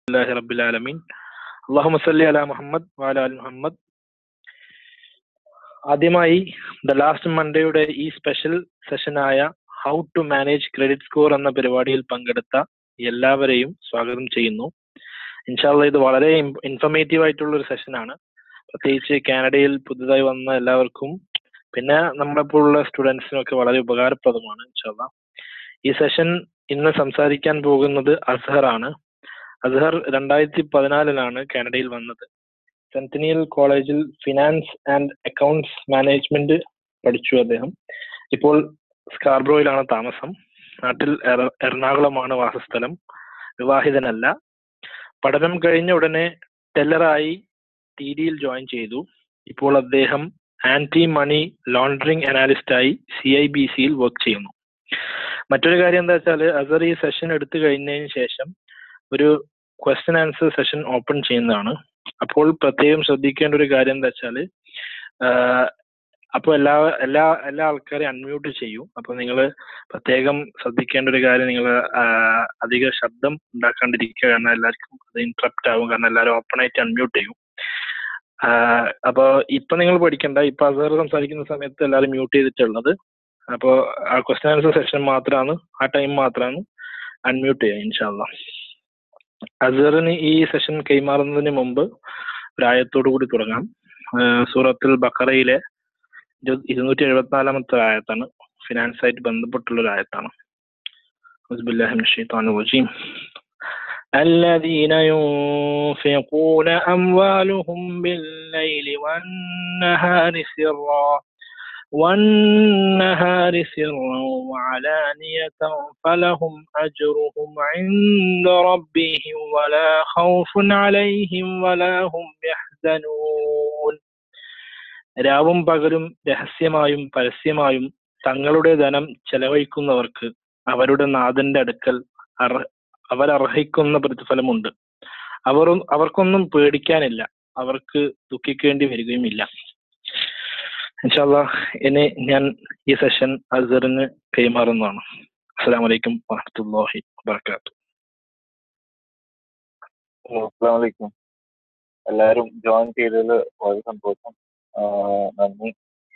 لله رب العالمين اللهم صل على മുഹമ്മദ് وعلى آل മുഹമ്മദ് ആദ്യമായി the last മൺഡേയുടെ ഈ സ്പെഷ്യൽ സെഷനായ how to manage credit score എന്ന പരിപാടിയിൽ പങ്കെടുത്ത എല്ലാവരെയും സ്വാഗതം ചെയ്യുന്നു ഇൻഷാല്ല ഇത് വളരെ ഇൻഫർമേറ്റീവ് ആയിട്ടുള്ള ഒരു സെഷനാണ് പ്രത്യേകിച്ച് കാനഡയിൽ പുതുതായി വന്ന എല്ലാവർക്കും പിന്നെ നമ്മളെപ്പോലുള്ള സ്റ്റുഡൻസിനും ഒക്കെ വളരെ ഉപകാരപ്രദമാണ് ഇൻഷാല്ല ഈ സെഷൻ ഇന്ന് സംസാരിക്കാൻ പോകുന്നത് അസ്ഹർ ആണ് അസ്ഹർ രണ്ടായിരത്തി പതിനാലിലാണ് കാനഡയിൽ വന്നത് സെന്റിനിയൽ കോളേജിൽ ഫിനാൻസ് ആൻഡ് അക്കൗണ്ട്സ് മാനേജ്മെന്റ് പഠിച്ചു അദ്ദേഹം ഇപ്പോൾ സ്കാർബ്രോയിലാണ് താമസം നാട്ടിൽ എറ- എറണാകുളമാണ് വാസസ്ഥലം വിവാഹിതനല്ല പഠനം കഴിഞ്ഞ ഉടനെ ടെല്ലറായി ടി ഡിയിൽ ജോയിൻ ചെയ്തു ഇപ്പോൾ അദ്ദേഹം ആന്റി മണി ലോണ്ടറിംഗ് അനാലിസ്റ്റായി സി ഐ ബി സിയിൽ വർക്ക് ചെയ്യുന്നു മറ്റൊരു കാര്യം എന്താ വെച്ചാൽ അസർ ഈ സെഷൻ എടുത്തു കഴിഞ്ഞതിന് ശേഷം ഒരു ക്വസ്റ്റ്യൻ ആൻസർ സെഷൻ ഓപ്പൺ ചെയ്യുന്നതാണ് അപ്പോൾ പ്രത്യേകം ശ്രദ്ധിക്കേണ്ട ഒരു കാര്യം എന്താ വെച്ചാൽ അപ്പോൾ എല്ലാ എല്ലാ എല്ലാ ആൾക്കാരെയും അൺമ്യൂട്ട് ചെയ്യും അപ്പോൾ നിങ്ങൾ പ്രത്യേകം ശ്രദ്ധിക്കേണ്ട ഒരു കാര്യം നിങ്ങൾ അധിക ശബ്ദം ഉണ്ടാക്കാണ്ടിരിക്കുക കാരണം എല്ലാവർക്കും അത് ഇന്ററപ്റ്റ് ആവും കാരണം എല്ലാവരും ഓപ്പൺ ആയിട്ട് അൺമ്യൂട്ട് ചെയ്യും അപ്പോൾ ഇപ്പൊ നിങ്ങൾ പഠിക്കണ്ട ഇപ്പൊ അസർ സംസാരിക്കുന്ന സമയത്ത് എല്ലാവരും മ്യൂട്ട് ചെയ്തിട്ടുള്ളത് അപ്പോൾ ആ ക്വസ്റ്റ്യൻ ആൻസർ സെഷൻ മാത്രമാണ് ആ ടൈം മാത്രമാണ് അൺമ്യൂട്ട് ചെയ്യുക ഇൻഷാല്ല അസറിന് ഈ സെഷൻ കൈമാറുന്നതിന് മുമ്പ് ഒരു ആയത്തോടു കൂടി തുടങ്ങാം ആഹ് സൂറത്തുൽ ബക്കറയിലെ ഇരു- ഇരുന്നൂറ്റി എഴുപത്തിനാലാമത്തെ ആയത്താണ് ഫിനാൻസ് ആയിട്ട് ബന്ധപ്പെട്ടുള്ള ഒരു ആയത്താണ് أعوذ بالله من الشيطان الرجيم الذين ينفقون أموالهم بالليل والنهار سرا والنهار سرا وعلانية فلهم أجرهم عند ربهم ولا خوف عليهم ولا هم يحزنون രാവും പകലും രഹസ്യമായും പരസ്യമായും തങ്ങളുടെ ധനം ചെലവഴിക്കുന്നവർക്ക് അവരുടെ നാഥന്റെ അടുക്കൽ അർഹ- അവരർഹിക്കുന്ന പ്രതിഫലമുണ്ട് അവർ അവർക്കൊന്നും പേടിക്കാനില്ല അവർക്ക് ദുഃഖിക്കേണ്ടി വരികയുമില്ല ഇൻഷാല്ലാ ഇനി ഞാൻ ഈ സെഷൻ അസറിന് കൈമാറുന്നതാണ് അസ്സാം വലൈക്കും വാഹമത്തല്ലാഹി വാബർക്കാത്തു അസ്സാമലൈക്കും എല്ലാവരും ജോയിൻ ചെയ്തതിൽ വളരെ സന്തോഷം ആഹ് നന്ദി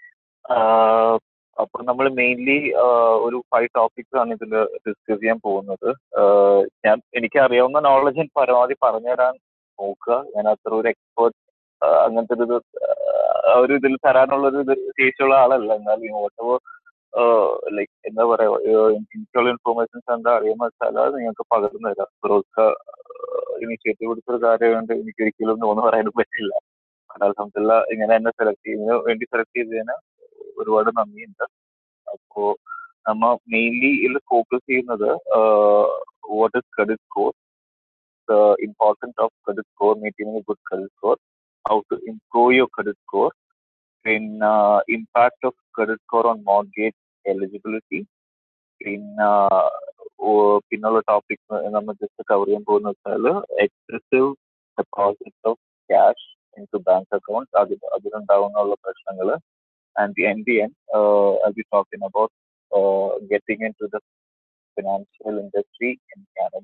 ആഹ് അപ്പൊ നമ്മൾ മെയിൻലി ഒരു ഫൈവ് ടോപ്പിക്സ് ആണ് ഇതിൽ ഡിസ്കസ് ചെയ്യാൻ പോകുന്നത് ആഹ് ഞാൻ എനിക്ക് അറിയാവുന്ന നോളജ് ഞാൻ പരമാവധി പറഞ്ഞുതരാൻ നോക്കുക ഞാൻ അത്ര ഒരു എക്സ്പേർട്ട് അങ്ങനത്തെ ഒരു ഇത് ആഹ് ഒരു ഇതിൽ തരാനുള്ള ഒരു ഇത് ശേഷിയുള്ള ആളല്ല എന്നാൽ വോട്ട് ലൈക്ക് എന്താ പറയാ എനിക്കുള്ള ഇൻഫോർമേഷൻസ് എന്താ അറിയാമെന്ന് വെച്ചാൽ അത് നിങ്ങൾക്ക് പകർന്നു തരാം ഫിറോസ്ക ഇനിഷ്യേറ്റീവ് എടുത്തൊരു കാര്യമായതുകൊണ്ട് എനിക്ക് ഒരിക്കലും ഒന്നും പറയാനും പറ്റില്ല അലഹമില്ല ഇങ്ങനെ എന്നെ സെലക്ട് ചെയ്യുന്നതിന് വേണ്ടി സെലക്ട് ചെയ്തതിന് ഒരുപാട് നന്ദിയുണ്ട് അപ്പോ നമ്മ മെയിൻലി ഇതിൽ ഫോക്കസ് ചെയ്യുന്നത് what is credit score the importance of credit score maintaining a good credit score how to improve your credit score പിന്നെ impact of credit score on mortgage eligibility പിന്നെ ഓ- പിന്നുള്ള ടോപ്പിക് നമ്മൾ ജസ്റ്റ് കവർ ചെയ്യാൻ പോകുന്ന വെച്ചാൽ excessive deposit of cash into bank account അതിൽ അതിലുണ്ടാവുന്നുള്ള പ്രശ്നങ്ങൾ and N D N I B talking about getting into the financial industry in Canada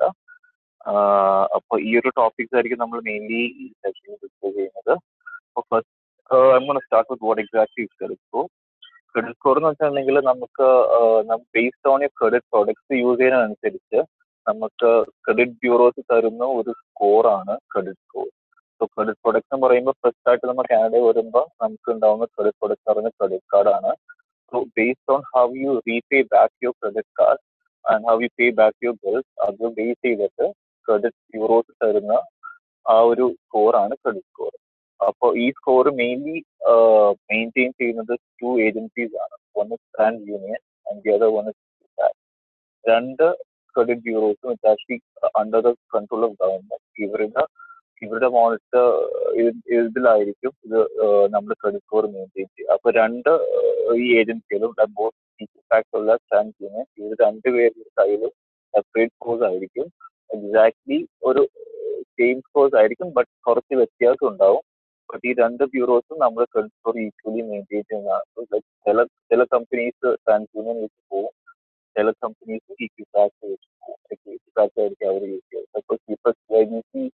അപ്പോൾ ഈ ഒരു ടോപ്പിക്സ് ആയിരിക്കും നമ്മൾ മെയിൻലി ഈ സെഷനിൽ ഡിസ്കസ് ചെയ്യുന്നത് അപ്പോൾ first I gonna start with what exactly is credit score credit score എന്ന് വെച്ചിട്ടുണ്ടെങ്കിൽ നമുക്ക് based on credit products use ചെയ്യുന്നതനുസരിച്ച് നമുക്ക് ക്രെഡിറ്റ് ബ്യൂറോസ് തരുന്ന ഒരു സ്കോറാണ് credit score so credit products എന്ന് പറയുമ്പോൾ ഫസ്റ്റ് ആയിട്ട് നമ്മൾ കാനഡയിൽ വരുമ്പോൾ നമുക്ക് ഉണ്ടാവുന്ന ക്രെഡിറ്റ് പ്രൊഡക്ട്സ് പറയുന്ന ക്രെഡിറ്റ് കാർഡാണ് so based on how you repay back your credit card and how you pay back your bills അത് ബേസ് ചെയ്തിട്ട് ക്രെഡിറ്റ് ബ്യൂറോസ് തരുന്ന ആ ഒരു സ്കോറാണ് ക്രെഡിറ്റ് സ്കോർ അപ്പോൾ ഈ സ്കോർ മെയിൻലി മെയിൻറ്റെയിൻ ചെയ്യുന്നത് ടു ഏജൻസീസ് ആണ് one is TransUnion and the other one is രണ്ട് ക്രെഡിറ്റ് ബ്യൂറോസും it actually under the control of government ഇവരുടെ ഇവരുടെ മോണിറ്റർ ഇതിലായിരിക്കും ഇത് നമ്മൾ ക്രെഡിറ്റ് സ്കോർ മെയിൻറ്റെയിൻ ചെയ്യുക അപ്പൊ രണ്ട് ഏഹ്, ഈ ഏജൻസികളും ബോത്ത് ഉള്ള സ്റ്റാൻഡ് യൂണിയൻ ഇവർ രണ്ടുപേരുടെ കയ്യിലും സെപ്പറേറ്റ് സ്കോർസ് ആയിരിക്കും എക്സാക്ട്ലി ഒരു സെയിം സ്കോർസ് ആയിരിക്കും ബട്ട് കുറച്ച് വ്യത്യാസം ഉണ്ടാവും ബട്ട് ഈ രണ്ട് ബ്യൂറോസും നമ്മൾ ക്രെഡിറ്റ് സ്കോർ ഈക്വലി മെയിൻറ്റെയിൻ ചെയ്യുന്നതാണ് So, like ചില ചില കമ്പനീസ് ട്രാൻസ് യൂണിയൻ വെച്ച് പോകും ചില കമ്പനീസ് ഈക്വിഫാക്ട് വെച്ച് പോകും ഈക്വിഫാക്ട് ആയിരിക്കും അവർ യൂസ് ചെയ്യുന്നത് അപ്പോൾ ഇപ്പൊ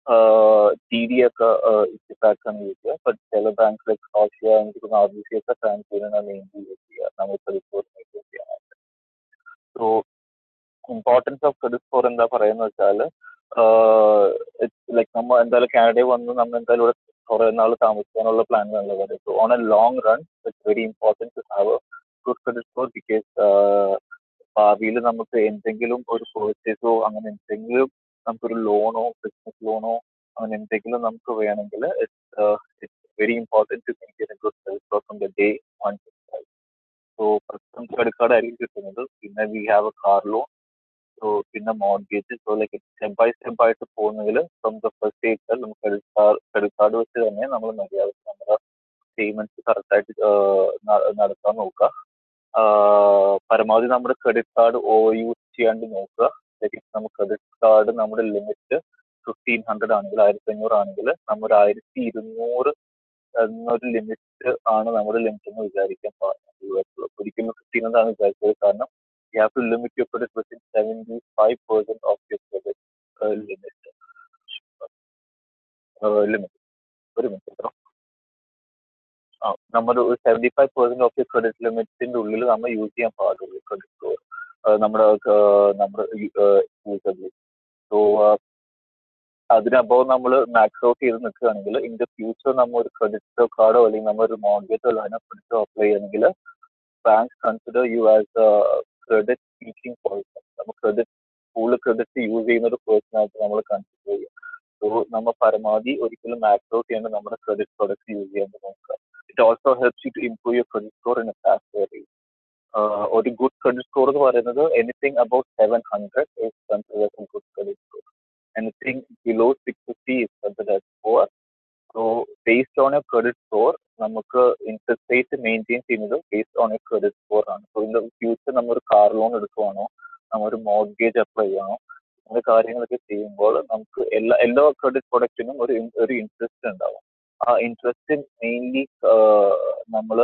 ടി ഡി ഒക്കെ ഇറ്റിഫാക്സാണ് യൂസ് ചെയ്യുക ബട്ട് ചില ബാങ്ക്സ് ലൈക്ക് ഓഷ്യ എനിക്ക് ആർ ബി സി ഒക്കെ ട്രാൻസ്ഫീനാണ് മെയിൻലി യൂസ് ചെയ്യുക നമ്മൾ ക്രെഡിറ്റ് സ്കോർ മെയിൻറ്റെയിൻ ചെയ്യാനായിട്ട് so importance of credit score എന്താ പറയുന്നത് വെച്ചാൽ ലൈക്ക് നമ്മൾ എന്തായാലും കാനഡയിൽ വന്ന് നമ്മൾ എന്തായാലും ഇവിടെ കുറേ നാൾ താമസിക്കാനുള്ള പ്ലാനിലാണ് വരുന്നത് so on a long run it's very important to have a good credit score because ഭാവിയിൽ നമുക്ക് എന്തെങ്കിലും ഒരു പേർച്ചേസോ അങ്ങനെ എന്തെങ്കിലും നമുക്കൊരു ലോണോ ബിസിനസ് ലോണോ അങ്ങനെ എന്തെങ്കിലും നമുക്ക് വേണമെങ്കിൽ it's it's very important to maintain a good credit score from the day one so first credit card ആയിരിക്കും കിട്ടുന്നത് പിന്നെ we have a car loan so പിന്നെ mortgage so like step by step ആയിട്ട് പോകുന്നതിൽ ഫ്രം ദ ഫസ്റ്റ് ഏജ് നമുക്ക് credit card credit card വെച്ച് തന്നെ നമ്മൾ മര്യാദ നമ്മുടെ പേയ്മെൻറ്റ്സ് കറക്റ്റായിട്ട് നടത്താൻ നോക്കുക പരമാവധി നമ്മുടെ ക്രെഡിറ്റ് കാർഡ് ഓവർ യൂസ് ചെയ്യാണ്ട് നോക്കുക ലൈക്ക് നമുക്ക് ക്രെഡിറ്റ് കാർഡ് നമ്മുടെ ലിമിറ്റ് ഫിഫ്റ്റീൻ ഹൺഡ്രഡ് ആണെങ്കിൽ ആയിരത്തി അഞ്ഞൂറ് ആണെങ്കിൽ നമ്മൾ ആയിരത്തി ഇരുന്നൂറ് എന്നൊരു ലിമിറ്റ് ആണ് നമ്മുടെ ലിമിറ്റ് എന്ന് വിചാരിക്കാൻ പാടില്ല ഒരിക്കലും ഫിഫ്റ്റീൻ എന്നാണ് വിചാരിച്ചത് കാരണം you have to limit your credit within 75% of your credit uh, limit. Uh, limit. ഒരു മിനിറ്റ് ആ നമ്മുടെ ഒരു seventy five percent of you credit ലിമിറ്റിൻ്റെ ഉള്ളിൽ നമ്മൾ യൂസ് ചെയ്യാൻ പാടുള്ളൂ ക്രെഡിറ്റ് സ്കോർ നമ്മുടെ നമ്മുടെ യൂസബിൾ സോ അതിനപ്പോൾ നമ്മൾ മാക്സ് ഔട്ട് ചെയ്ത് നിൽക്കുകയാണെങ്കിൽ ഇൻ ദ ഫ്യൂച്ചർ നമ്മൾ ഒരു ക്രെഡിറ്റ് കാർഡോ അല്ലെങ്കിൽ നമ്മൾ ഒരു മോർഗേജോ അതിനെക്കുറിച്ചോ അപ്ലൈ ചെയ്യണമെങ്കിൽ bank consider you as credit speaking person നമ്മൾ ക്രെഡിറ്റ് കൂടുതൽ ക്രെഡിറ്റ് യൂസ് ചെയ്യുന്ന ഒരു പേഴ്സണായിട്ട് നമ്മൾ കൺസിഡർ ചെയ്യുക സോ നമ്മൾ പരമാവധി ഒരിക്കലും മാക്സ് ഔട്ട് ചെയ്യേണ്ട നമ്മുടെ ക്രെഡിറ്റ് പ്രൊഡക്റ്റ് യൂസ് ചെയ്യാൻ നോക്കുക it also helps you to improve your credit score in a fast way ഒരു ഗുഡ് ക്രെഡിറ്റ് സ്കോർ എന്ന് പറയുന്നത് anything about seven hundred is consider a good credit score anything below six fifty is consider for so based on a credit score നമുക്ക് interest rate maintain ചെയ്യുന്നത് based on a credit score ആണ് so in the future നമ്മൾ ഒരു car loan എടുക്കുവാണോ നമ്മൾ ഒരു mortgage apply ചെയ്യണോ അങ്ങനെ കാര്യങ്ങളൊക്കെ ചെയ്യുമ്പോൾ നമുക്ക് എല്ലാ എല്ലാ ക്രെഡിറ്റ് പ്രൊഡക്റ്റിനും ഒരു ഒരു ഇൻട്രസ്റ്റ് ഉണ്ടാവും ആ ഇൻട്രസ്റ്റ് മെയിൻലി നമ്മൾ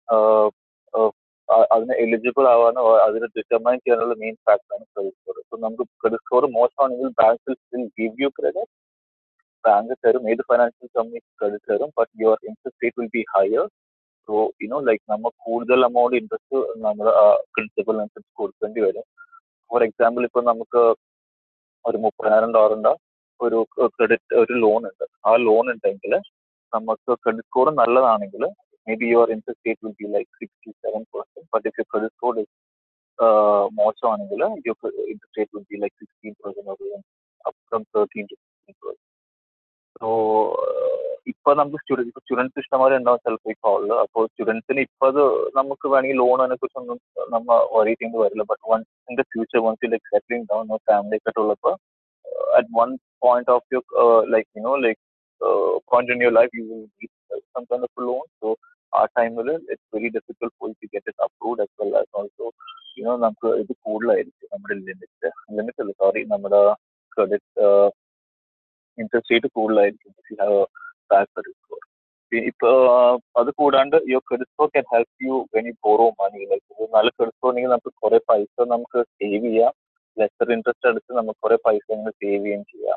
അതിന് എലിജിബിൾ ആവാനോ അതിനെ ഡിറ്റർമൈൻ ചെയ്യാനുള്ള മെയിൻ ഫാക്ടറാണ് ക്രെഡിറ്റ് സ്കോർ സോ നമുക്ക് ക്രെഡിറ്റ് സ്കോർ മോശമാണെങ്കിൽ bank will still give you credit bank തരും ഏത് ഫൈനാൻഷ്യൽ കമ്പനി ക്രെഡിറ്റ് തരും but your interest rate will be higher so you know like നമ്മൾ കൂടുതൽ എമൗണ്ട് ഇൻട്രസ്റ്റ് നമ്മൾ പ്രിൻസിപ്പലിനനുസരിച്ച് കൊടുക്കേണ്ടി വരും ഫോർ എക്സാമ്പിൾ ഇപ്പോൾ നമുക്ക് ഒരു മുപ്പതിനായിരം ഡോളറിൻ്റെ ഒരു ക്രെഡിറ്റ് ഒരു ലോൺ ഉണ്ട് ആ ലോൺ ഉണ്ടെങ്കിൽ നമുക്ക് ക്രെഡിറ്റ് സ്കോർ നല്ലതാണെങ്കിൽ may be your interest rate will be like sixty seven percent but if you credit score മോശമാണെങ്കിൽ your interest rate will be like sixteen percent up from thirteen to sixteen percent so ഇപ്പൊ നമുക്ക് students students ഇഷ്ടംപോലെ ഉണ്ടാവും ചിലപ്പോൾ ഈ കോളിൽ അപ്പോൾ സ്റ്റുഡൻസിന് ഇപ്പോൾ അത് നമുക്ക് വേണമെങ്കിൽ ലോൺ അതിനെ കുറിച്ചൊന്നും നമ്മൾ വറി ചെയ്യേണ്ടി വരില്ല but once in the future once like settling down family ഒക്കെ ഉള്ളപ്പോൾ at one point of you like you know like point in your life you will need some kind of loan so ആ ടൈമിൽ it's very difficult for to get it approved as well as also you know നമുക്ക് ഇത് കൂടുതലായിരിക്കും നമ്മുടെ limit limit അല്ല sorry നമ്മുടെ credit interest rate കൂടുതലായിരിക്കും back credit score ഇപ്പൊ അത് കൂടാണ്ട് your credit score can help you when you borrow money like നല്ല ക്രെഡിറ്റ് സ്കോർ ഉണ്ടെങ്കിൽ നമുക്ക് കുറെ പൈസ നമുക്ക് സേവ് ചെയ്യാം ലെസർ ഇൻട്രസ്റ്റ് എടുത്ത് നമുക്ക് കുറെ പൈസ നമുക്ക് സേവ് ചെയ്യുകയും ചെയ്യാം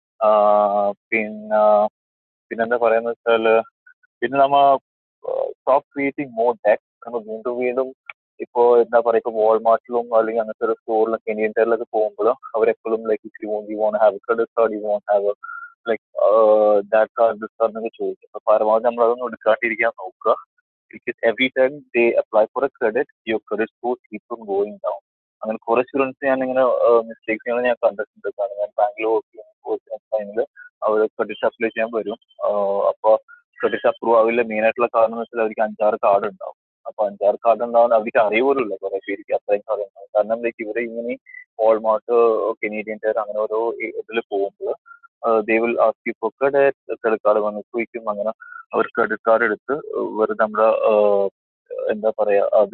പിന്നെ പിന്നെന്താ പറയാന്ന് വെച്ചാല് പിന്നെ നമ്മ സ്റ്റോപ്പ് ക്രിയേറ്റിംഗ് മോർ ഡെറ്റ് നമ്മൾ വീണ്ടും വീണ്ടും ഇപ്പോൾ എന്താ പറയുക ഇപ്പോൾ വാൾമാർട്ടിലും അല്ലെങ്കിൽ അങ്ങനത്തെ ഒരു സ്റ്റോറിലും കെനിയൻ ടയറിലൊക്കെ പോകുമ്പോൾ അവരെപ്പോഴും like if you you won't have credit card you won't have like that card this card എന്നൊക്കെ ചോദിക്കും അപ്പോൾ പരമാവധി നമ്മൾ അതൊന്നും എടുക്കാണ്ടിരിക്കാൻ നോക്കുക because every time they apply for a credit your credit score keep on going down അങ്ങനെ കുറേ സ്റ്റുഡൻസ് ഞാൻ ഇങ്ങനെ മിസ്റ്റേക്സ് ചെയ്യുന്നത് ഞാൻ കണ്ടിട്ടുണ്ട് കാരണം ഞാൻ ബാങ്കിൽ വർക്ക് ചെയ്യുന്ന ടൈമിൽ അവർ ക്രെഡിറ്റ് അപ്ലൈ ചെയ്യാൻ വരും അപ്പോൾ ക്രെഡിറ്റ് അപ്രൂവ് ആവില്ല മെയിൻ ആയിട്ടുള്ള കാരണം എന്ന് വെച്ചാൽ അവർക്ക് അഞ്ചാറ് കാർഡ് ഉണ്ടാവും അപ്പോൾ അഞ്ചാറ് കാർഡ് ഉണ്ടാവുന്ന അവർക്ക് അറിയുപോലുമില്ല കുറേ പേർക്ക് അത്രയും കാർഡ് ഉണ്ടാവും കാരണം ലൈക്ക് ഇവരെ ഇങ്ങനെ വാൾമാർട്ട് കെനേഡിയൻ ടയർ അങ്ങനെ ഓരോ ഇതിൽ പോകുമ്പോൾ they will ask you for credit credit card വന്ന് ചോദിക്കും അങ്ങനെ അവർ ക്രെഡിറ്റ് കാർഡ് എടുത്ത് വെറുതെ നമ്മുടെ എന്താ പറയുക അത്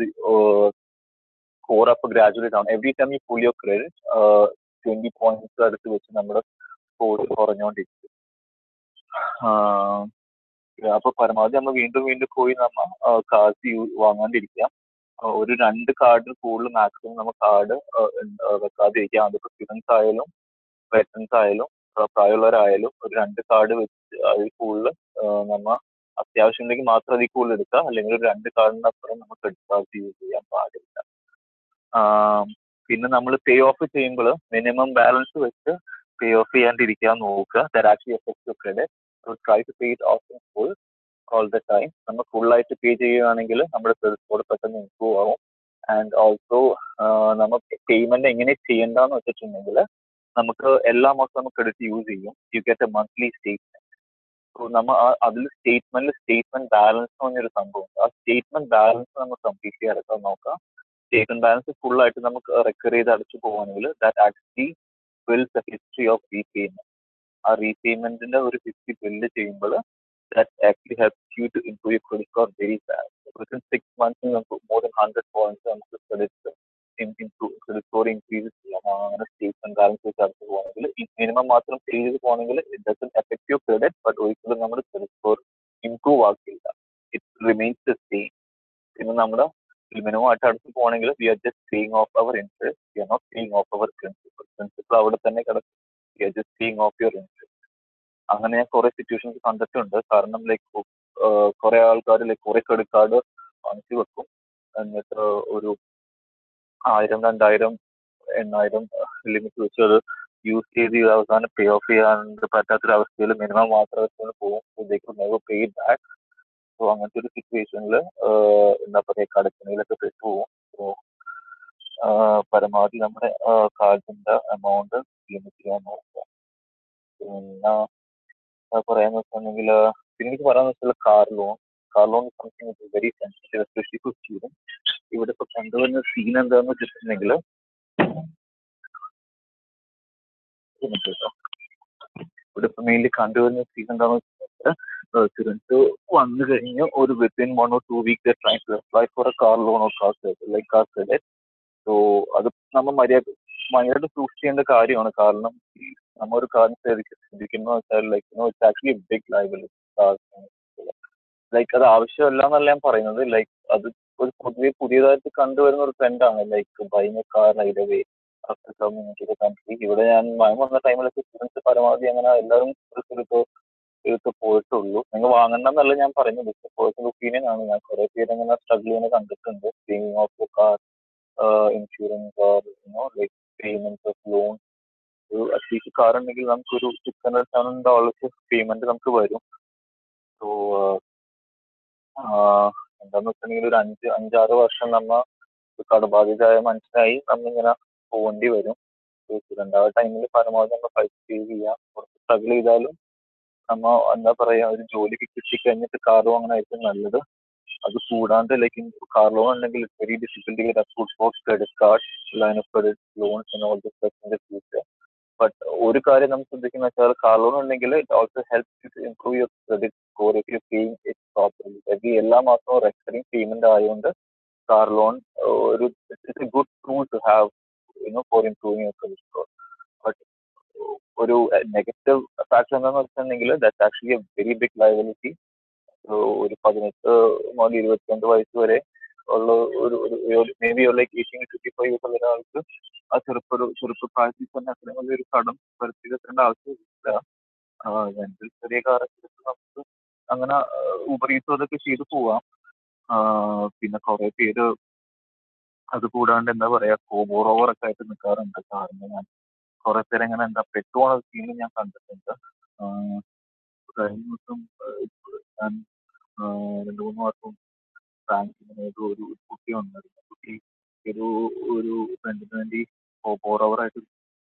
score up gradually down every time you pull your credit twenty points അടുത്ത് വെച്ച് നമ്മുടെ സ്കോർ കുറഞ്ഞുകൊണ്ടിരിക്കും അപ്പോൾ പരമാവധി നമ്മൾ വീണ്ടും വീണ്ടും പോയി നമ്മൾ കാർഡ് യൂ വാങ്ങാണ്ടിരിക്കുക ഒരു രണ്ട് കാർഡിൽ കൂടുതൽ മാക്സിമം നമ്മൾ കാർഡ് വെക്കാതിരിക്കുക അതിപ്പോൾ സ്റ്റുഡൻസ് ആയാലും പേരൻസ് ആയാലും പ്രായമുള്ളവരായാലും ഒരു രണ്ട് കാർഡ് വെച്ച് അതിൽ കൂടുതൽ നമ്മ അത്യാവശ്യം ഉണ്ടെങ്കിൽ മാത്രം അതിൽ കൂടുതൽ എടുക്കുക അല്ലെങ്കിൽ ഒരു രണ്ട് കാർഡിന് അപ്പുറം നമ്മൾ ക്രെഡിറ്റ് കാർഡ് യൂസ് ചെയ്യാൻ പാടില്ല പിന്നെ നമ്മൾ പേ ഓഫ് ചെയ്യുമ്പോൾ മിനിമം ബാലൻസ് വെച്ച് പേ ഓഫ് ചെയ്യാണ്ടിരിക്കാൻ നോക്കുക that actually affect credit try to pay it off in full all the time നമ്മൾ ഫുള്ളായിട്ട് പേ ചെയ്യുകയാണെങ്കിൽ നമ്മുടെ ക്രെഡിറ്റ് സ്കോർ പെട്ടെന്ന് ഇമ്പ്രൂവ് ആവും ആൻഡ് ഓൾസോ നമ്മൾ പേയ്മെന്റ് എങ്ങനെ ചെയ്യേണ്ടതെന്ന് വെച്ചിട്ടുണ്ടെങ്കിൽ നമുക്ക് എല്ലാ മാസവും നമുക്ക് ക്രെഡിറ്റ് യൂസ് ചെയ്യും you get a monthly statement so നമ്മൾ അതിൽ സ്റ്റേറ്റ്മെന്റിൽ സ്റ്റേറ്റ്മെന്റ് ബാലൻസ് എന്ന് പറഞ്ഞൊരു സംഭവം ആ സ്റ്റേറ്റ്മെന്റ് ബാലൻസ് നമ്മൾ കംപ്ലീറ്റ് ചെയ്യാൻ നോക്കാം സ്റ്റേറ്റ്മെന്റ് ബാലൻസ് ഫുൾ ആയിട്ട് നമുക്ക് റെക്കർ ചെയ്ത് അടച്ചു പോകുകയാണെങ്കിൽ that actually builds the history of repayment ആ റീപേയ്മെന്റിന്റെ ഒരു ഹിസ്റ്ററി ബിൽഡ് ചെയ്യുമ്പോൾ that actually helps you to improve you credit score very fast within six months നമുക്ക് മോർ ദൻ ഹൺഡ്രഡ് പോയിന്റ്സ് നമുക്ക് credit improve credit score increase ചെയ്യാം അങ്ങനെ statement balance വെച്ച് അടച്ചു പോകുകയാണെങ്കിൽ മിനിമം മാത്രം പേ ചെയ്ത് പോകുകയാണെങ്കിൽ it doesn't affect you credit but ഒരിക്കലും നമ്മുടെ ക്രെഡിറ്റ് സ്കോർ ഇംപ്രൂവ് ആക്കില്ല ഇറ്റ് റിമെയിൻസ് ദ സെയിം പിന്നെ നമ്മുടെ മിനിമം ആയിട്ട് അടുത്ത് പോകണമെങ്കിൽ we are just paying off our interest we are not paying off our principal principal അവിടെ തന്നെ കിടക്കും we are just paying off your interest അങ്ങനെ ഞാൻ കുറെ സിറ്റുവേഷൻസ് കണ്ടിട്ടുണ്ട് കാരണം ലൈക്ക് കുറെ ആൾക്കാർ ലൈക്ക് കുറെ ക്രെഡിറ്റ് കാർഡ് വാങ്ങിച്ചു വെക്കും എന്നിട്ട് ഒരു ആയിരം രണ്ടായിരം എണ്ണായിരം ലിമിറ്റ് വെച്ച് അത് യൂസ് ചെയ്ത് അവസാനം പേ ഓഫ് ചെയ്യാൻ പറ്റാത്തൊരവസ്ഥയിൽ മിനിമം മാത്രം വെച്ചുകൊണ്ട് പോകും നെവർ പേ ബാക്ക് സോ അങ്ങനത്തെ ഒരു സിറ്റുവേഷനിൽ എന്താ പറയുക കടക്കണിയിലൊക്കെ പെട്ടുപോകും സോ പരമാവധി നമ്മുടെ കാർഡിന്റെ എമൗണ്ട് ലിമിറ്റ് ചെയ്യാൻ നോക്കുക പിന്നെ പറയാന്ന് വെച്ചിട്ടുണ്ടെങ്കിൽ പിന്നെ എനിക്ക് പറയാന്ന് വെച്ചാൽ car loan car loan something it very sensitive especially for students ഇവിടെ ഇപ്പോൾ കണ്ടുവരുന്ന സീൻ എന്താന്ന് വെച്ചിട്ടുണ്ടെങ്കിൽ ഇവിടെ ഇപ്പോൾ മെയിൻലി കണ്ടുവരുന്ന സീൻ എന്താണെന്ന് വെച്ചിട്ടുണ്ടെങ്കിൽ സ്റ്റുഡൻസ് വന്നു കഴിഞ്ഞ് ഒരു within one or two week try to apply for a car loan or car credit like car credit so അത് നമ്മൾ മര്യാദ ഭയങ്കരമായിട്ട് സൂക്ഷിക്കേണ്ട കാര്യമാണ് കാരണം നമ്മ ഒരു കാര്യം ശ്രദ്ധിക്കുന്ന വെച്ചാൽ like no it's actually big liability like അത് ആവശ്യമല്ല എന്നല്ല ഞാൻ പറയുന്നത് ലൈക്ക് അത് ഒരു പൊതുവെ പുതിയതായിട്ട് കണ്ടുവരുന്ന ഒരു ട്രെൻഡാണ് like buying car right away after community country ഇവിടെ ഞാൻ മഴ വന്ന ടൈമിലൊക്കെ സ്റ്റുഡൻസ് പരമാവധി അങ്ങനെ എല്ലാവരും എടുത്ത് എടുത്ത് പോയിട്ടുള്ളൂ നിങ്ങൾ വാങ്ങണമെന്നല്ല ഞാൻ പറയുന്നത് പേഴ്സണൽ ഒപ്പീനിയൻ ആണ് ഞാൻ കുറേ പേര് അങ്ങനെ സ്ട്രഗിൾ ചെയ്യുന്നത് കണ്ടിട്ടുണ്ട് saving of car insurance or you know like payment of loan ഒരു അറ്റ്ലീസ്റ്റ് കാർ ഉണ്ടെങ്കിൽ നമുക്കൊരു six hundred seven hundred dollars payment നമുക്ക് വരും സോ എന്താന്ന് വെച്ചിട്ടുണ്ടെങ്കിൽ ഒരു അഞ്ച് അഞ്ചാറ് വർഷം നമ്മ കടബാധിതരായ മനുഷ്യനായി നമ്മിങ്ങനെ പോകേണ്ടി വരും രണ്ടാമത്തെ ടൈമിൽ പരമാവധി നമ്മൾ പൈസ സേവ് ചെയ്യാം കുറച്ച് സ്ട്രഗിൾ ചെയ്താലും നമ്മ എന്താ പറയുക ഒരു ജോലിക്ക് കിട്ടിക്കഴിഞ്ഞിട്ട് കാർ വാങ്ങണമായിരിക്കും നല്ലത് അത് കൂടാണ്ട് ലൈക്ക് കാർ ലോൺ ഉണ്ടെങ്കിൽ it's very difficult get approve for credit card line of credit loans and all this in the future but ഒരു കാര്യം നമ്മൾ ശ്രദ്ധിക്കുന്ന വെച്ചാൽ കാർ ലോൺ ഉണ്ടെങ്കിൽ it also help to improve your credit score if you paying it properly every എല്ലാ മാസവും recurring payment ആയതുകൊണ്ട് car loan ഒരു it's a good tool to have you know for improving your credit score but ഒരു negative factor എന്താണെന്ന് വെച്ചിട്ടുണ്ടെങ്കിൽ that's actually a very big liability ഒരു പതിനെട്ട് മുതൽ ഇരുപത്തിരണ്ട് വയസ്സ് വരെ ഉള്ള ഒരു ഒരു may be like eighteen fifty five ഉള്ള ഒരാൾക്ക് ആ ചെറുപ്പ ഒരു ചെറുപ്പപ്രായത്തിൽ തന്നെ അത്രയും വലിയൊരു കടം വരുത്തി വെക്കേണ്ട ആവശ്യമില്ല രണ്ടിൽ ചെറിയ കാറൊക്കെ നമുക്ക് അങ്ങനെ ഉപരീസം അതൊക്കെ ചെയ്ത് പോവാം പിന്നെ കുറേ പേര് അത് കൂടാണ്ട് എന്താ പറയാ കോബോറോവർ ഒക്കെ ആയിട്ട് നിൽക്കാറുണ്ട് കാരണം ഞാൻ കുറെ പേര് ഇങ്ങനെ എന്താ പെട്ടുപോണ സീൻ ഞാൻ കണ്ടിട്ടുണ്ട് കഴിഞ്ഞ ദിവസം ഞാൻ രണ്ട് മൂന്ന് മാസം ബാങ്കിങ്ങിനായിട്ട് ഒരു കുട്ടി വന്നിരുന്നു കുട്ടി ഒരു ഒരു ഫ്രണ്ടിന് വേണ്ടി ഫോർ അവർ ആയിട്ട്